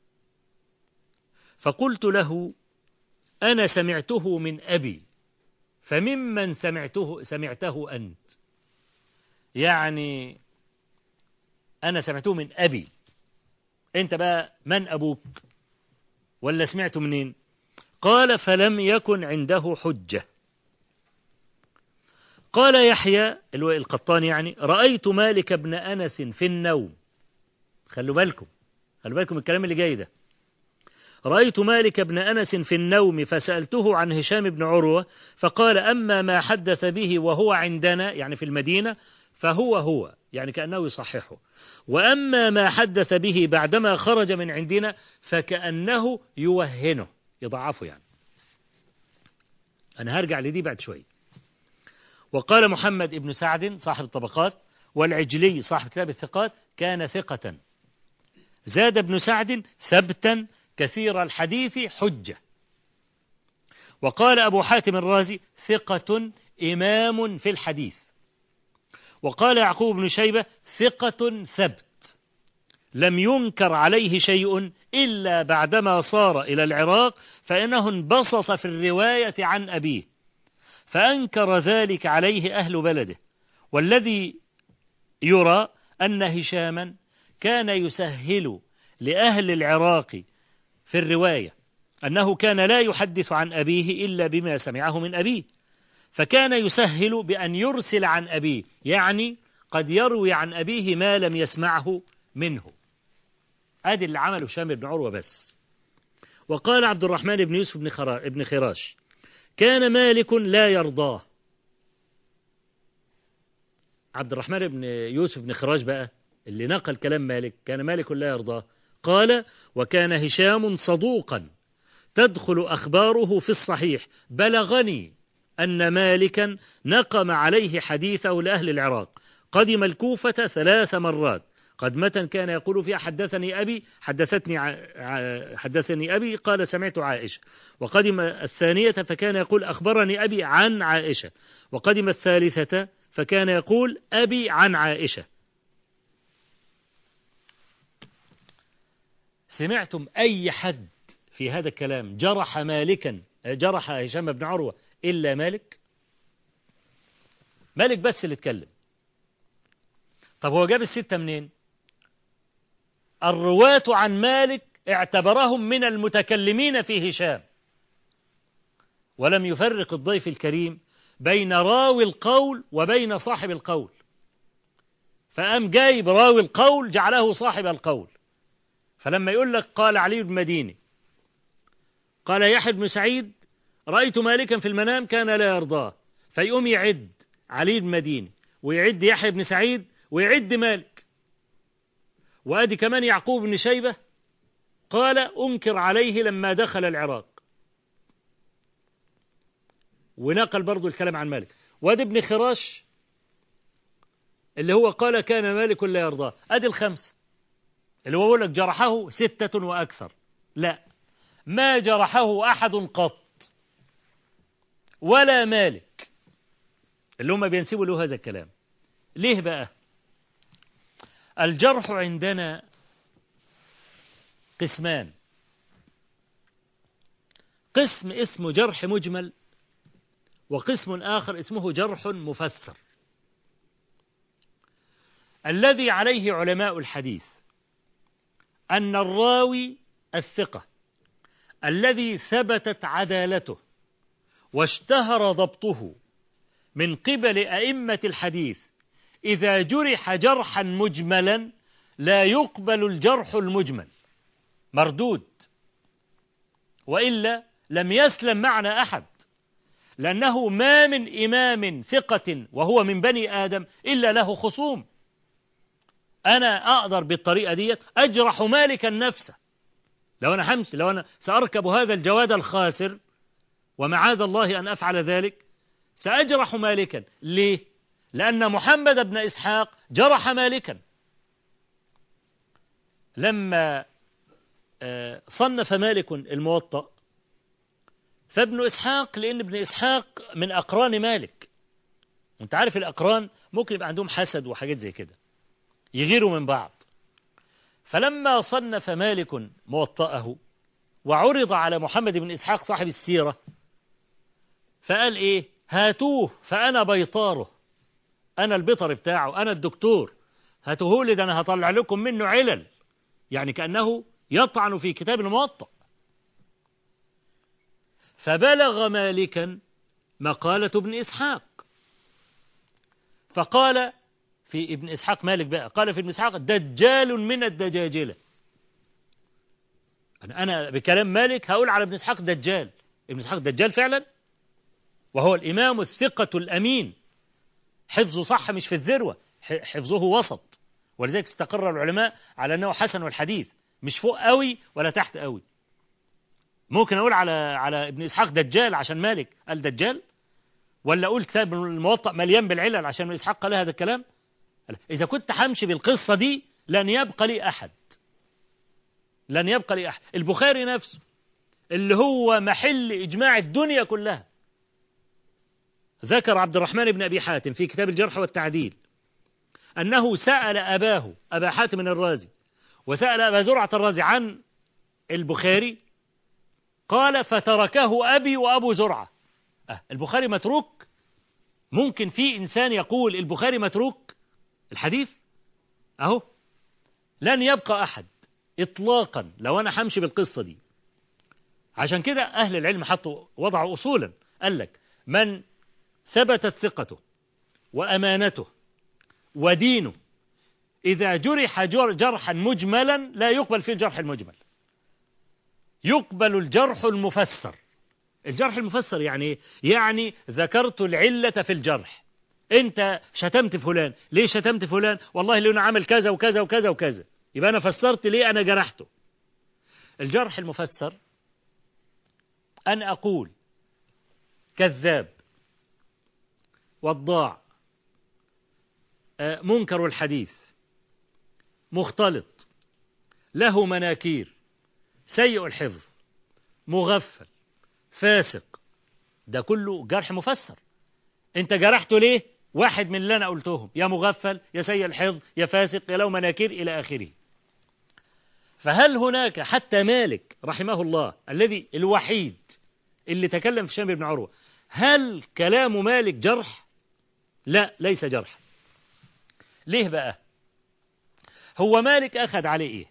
فقلت له أنا سمعته من أبي فممن سمعته سمعته أنت يعني أنا سمعته من أبي أنت بقى من أبوك ولا سمعته منين قال فلم يكن عنده حجة قال يحيى اللي هو القطان يعني رأيت مالك بن أنس في النوم خلوا بالكم خلوا بالكم الكلام اللي جاي ده رأيت مالك بن أنس في النوم فسألته عن هشام بن عروة فقال أما ما حدث به وهو عندنا يعني في المدينة فهو هو يعني كأنه يصححه وأما ما حدث به بعدما خرج من عندنا فكأنه يوهنه يضعفه يعني أنا هرجع لدي بعد شوي وقال محمد بن سعد صاحب الطبقات والعجلي صاحب كتاب الثقات كان ثقة زاد ابن سعد ثبتا كثير الحديث حجة وقال أبو حاتم الرازي ثقة إمام في الحديث وقال يعقوب بن شيبة ثقة ثبت لم ينكر عليه شيء إلا بعدما صار إلى العراق فإنه انبسط في الرواية عن أبيه فأنكر ذلك عليه أهل بلده والذي يرى أن هشاما كان يسهل لأهل العراق في الرواية أنه كان لا يحدث عن أبيه إلا بما سمعه من أبيه فكان يسهل بأن يرسل عن أبيه يعني قد يروي عن أبيه ما لم يسمعه منه ادي اللي عمله هشام بن عروة بس وقال عبد الرحمن بن يوسف بن, خرا... بن خراش كان مالك لا يرضاه عبد الرحمن بن يوسف بن خراش بقى اللي نقل كلام مالك كان مالك لا يرضاه قال وكان هشام صدوقا تدخل أخباره في الصحيح بلغني أن مالكا نقم عليه حديثه لأهل العراق قدم الكوفة ثلاث مرات قدمة كان يقول فيها حدثني أبي حدثتني ع... حدثني أبي قال سمعت عائشة وقدم الثانية فكان يقول أخبرني أبي عن عائشة وقدم الثالثة فكان يقول أبي عن عائشة سمعتم أي حد في هذا الكلام جرح مالكا جرح هشام بن عروة إلا مالك مالك بس اللي اتكلم طب هو جاب الستة منين الرواة عن مالك اعتبرهم من المتكلمين في هشام ولم يفرق الضيف الكريم بين راوي القول وبين صاحب القول فقام جايب راوي القول جعله صاحب القول فلما يقول لك قال علي بن مديني قال يحيى بن سعيد رأيت مالكا في المنام كان لا يرضاه فيقوم يعد علي بن مديني ويعد يحيى بن سعيد ويعد مالك وادي كمان يعقوب بن شيبة قال أنكر عليه لما دخل العراق ونقل برضو الكلام عن مالك وادي ابن خراش اللي هو قال كان مالك لا يرضاه ادي الخمسة اللي هو بيقول لك جرحه ستة وأكثر لا ما جرحه أحد قط ولا مالك اللي هم بينسبوا له هذا الكلام ليه بقى الجرح عندنا قسمان قسم اسمه جرح مجمل وقسم آخر اسمه جرح مفسر الذي عليه علماء الحديث أن الراوي الثقة الذي ثبتت عدالته واشتهر ضبطه من قبل أئمة الحديث إذا جرح جرحا مجملا لا يقبل الجرح المجمل مردود وإلا لم يسلم معنا أحد لأنه ما من إمام ثقة وهو من بني آدم إلا له خصوم أنا أقدر بالطريقة دي أجرح مالكا نفسه لو أنا حمس لو أنا سأركب هذا الجواد الخاسر ومعاذ الله أن أفعل ذلك سأجرح مالكا ليه؟ لأن محمد بن إسحاق جرح مالكا لما صنف مالك الموطأ فابن إسحاق لأن ابن إسحاق من أقران مالك وانت عارف الأقران ممكن يبقى عندهم حسد وحاجات زي كده يغيروا من بعض فلما صنف مالك موطأه وعرض على محمد بن إسحاق صاحب السيرة فقال إيه هاتوه فأنا بيطاره أنا البطر بتاعه أنا الدكتور هاتوه لي ده أنا هطلع لكم منه علل يعني كأنه يطعن في كتاب الموطأ فبلغ مالكا مقالة ابن إسحاق فقال في ابن إسحاق مالك بقى قال في ابن إسحاق دجال من الدجاجلة أنا, أنا بكلام مالك هقول على ابن إسحاق دجال ابن إسحاق دجال فعلا وهو الإمام الثقة الأمين حفظه صح مش في الذروة حفظه وسط ولذلك استقر العلماء على أنه حسن الحديث مش فوق قوي ولا تحت قوي ممكن أقول على على ابن إسحاق دجال عشان مالك قال دجال ولا أقول كتاب الموطأ مليان بالعلل عشان ابن إسحاق قال هذا الكلام إذا كنت همشي بالقصة دي لن يبقى لي أحد لن يبقى لي أحد البخاري نفسه اللي هو محل إجماع الدنيا كلها ذكر عبد الرحمن بن أبي حاتم في كتاب الجرح والتعديل أنه سأل أباه أبا حاتم الرازي وسأل أبا زرعة الرازي عن البخاري قال فتركه أبي وأبو زرعة أه البخاري متروك ممكن في إنسان يقول البخاري متروك الحديث أهو لن يبقى أحد إطلاقا لو أنا همشي بالقصة دي عشان كده أهل العلم حطوا وضعوا أصولا قال لك من ثبتت ثقته وأمانته ودينه إذا جرح جرحا مجملا لا يقبل فيه الجرح المجمل يقبل الجرح المفسر الجرح المفسر يعني ايه؟ يعني ذكرت العلة في الجرح انت شتمت فلان ليه شتمت فلان والله لانه عمل كذا وكذا وكذا وكذا يبقى انا فسرت ليه انا جرحته الجرح المفسر ان اقول كذاب وضاع منكر الحديث مختلط له مناكير سيء الحفظ مغفل فاسق ده كله جرح مفسر انت جرحته ليه واحد من اللي انا قلتهم يا مغفل يا سيء الحفظ يا فاسق يا له مناكير الى اخره فهل هناك حتى مالك رحمه الله الذي الوحيد اللي تكلم في شامل بن عروة هل كلام مالك جرح لا ليس جرح ليه بقى هو مالك أخذ عليه إيه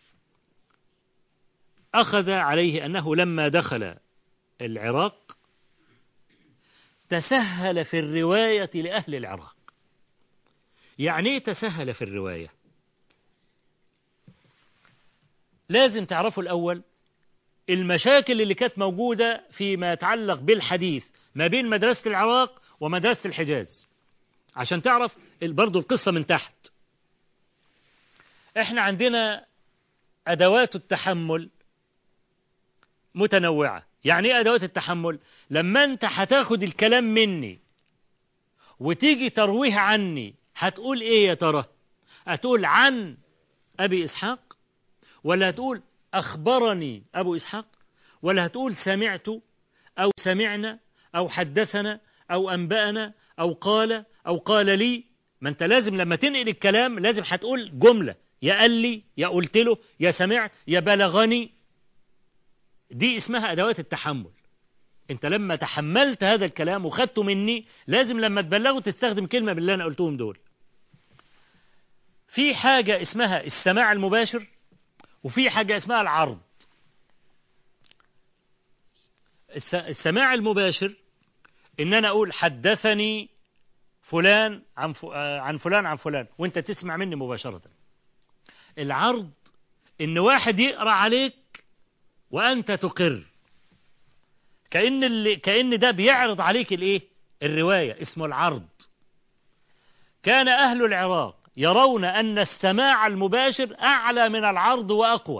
أخذ عليه أنه لما دخل العراق تسهل في الرواية لأهل العراق يعني ايه تسهل في الرواية لازم تعرفوا الأول المشاكل اللي كانت موجودة فيما يتعلق بالحديث ما بين مدرسة العراق ومدرسة الحجاز عشان تعرف برضو القصة من تحت احنا عندنا أدوات التحمل متنوعة يعني ايه أدوات التحمل لما انت هتاخد الكلام مني وتيجي ترويه عني هتقول ايه يا ترى هتقول عن أبي إسحاق ولا هتقول أخبرني أبو إسحاق ولا هتقول سمعت أو سمعنا أو حدثنا أو أنبأنا أو قال أو قال لي ما أنت لازم لما تنقل الكلام لازم هتقول جملة يا قال لي يا قلت له يا سمعت يا بلغني دي اسمها أدوات التحمل أنت لما تحملت هذا الكلام وخدته مني لازم لما تبلغه تستخدم كلمة باللي أنا قلتهم دول في حاجة اسمها السماع المباشر وفي حاجة اسمها العرض السماع المباشر ان انا اقول حدثني فلان عن عن فلان عن فلان وانت تسمع مني مباشرة العرض ان واحد يقرا عليك وانت تقر كأن اللي كأن ده بيعرض عليك الايه الرواية اسمه العرض كان اهل العراق يرون أن السماع المباشر أعلى من العرض وأقوى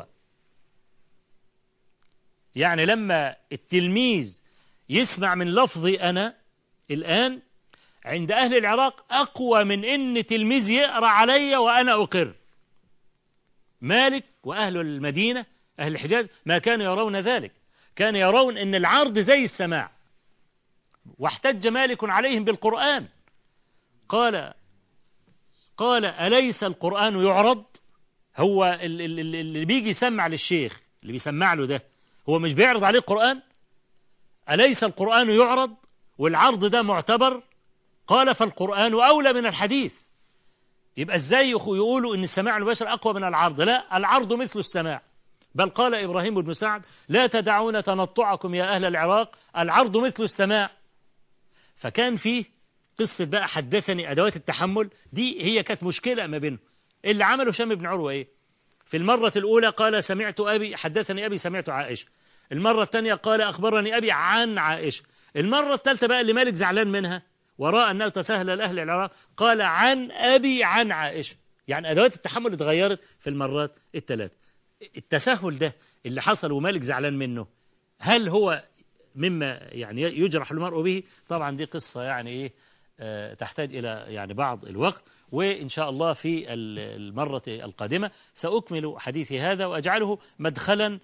يعني لما التلميذ يسمع من لفظي أنا الآن عند أهل العراق أقوى من إن تلميذ يقرأ علي وأنا أقر مالك وأهل المدينة أهل الحجاز ما كانوا يرون ذلك كان يرون أن العرض زي السماع واحتج مالك عليهم بالقرآن قال قال أليس القرآن يعرض هو ال- ال- ال- اللي بيجي يسمع للشيخ اللي بيسمع له ده هو مش بيعرض عليه القرآن أليس القرآن يعرض والعرض ده معتبر قال فالقرآن أولى من الحديث يبقى ازاي يخ- يقولوا ان السماع المباشر اقوى من العرض لا العرض مثل السماع بل قال ابراهيم بن سعد لا تدعون تنطعكم يا اهل العراق العرض مثل السماع فكان فيه قصة بقى حدثني أدوات التحمل دي هي كانت مشكلة ما بينهم اللي عمله هشام بن عروة إيه في المرة الأولى قال سمعت أبي حدثني أبي سمعت عائشة المرة الثانية قال أخبرني أبي عن عائشة المرة الثالثة بقى اللي مالك زعلان منها وراء أنه تساهل الأهل العراق قال عن أبي عن عائشة يعني أدوات التحمل اتغيرت في المرات الثلاث التساهل ده اللي حصل ومالك زعلان منه هل هو مما يعني يجرح المرء به طبعا دي قصة يعني إيه آه، تحتاج إلى يعني بعض الوقت وإن شاء الله في ال- المرة القادمة سأكمل حديثي هذا وأجعله مدخلا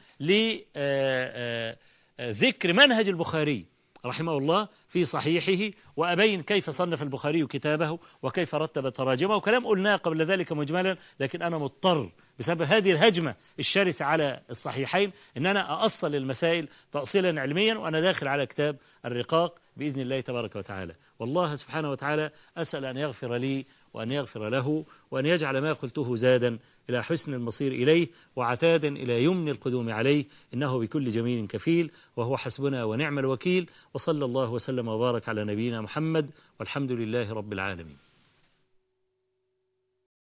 لذكر منهج البخاري رحمه الله في صحيحه وأبين كيف صنف البخاري كتابه وكيف رتب تراجمه وكلام قلناه قبل ذلك مجملا لكن أنا مضطر بسبب هذه الهجمة الشرسة على الصحيحين أن أنا أصل المسائل تأصيلا علميا وأنا داخل على كتاب الرقاق بإذن الله تبارك وتعالى والله سبحانه وتعالى أسأل أن يغفر لي وأن يغفر له وأن يجعل ما قلته زادا إلى حسن المصير إليه وعتادا إلى يمن القدوم عليه إنه بكل جميل كفيل وهو حسبنا ونعم الوكيل وصلى الله وسلم وبارك على نبينا محمد والحمد لله رب العالمين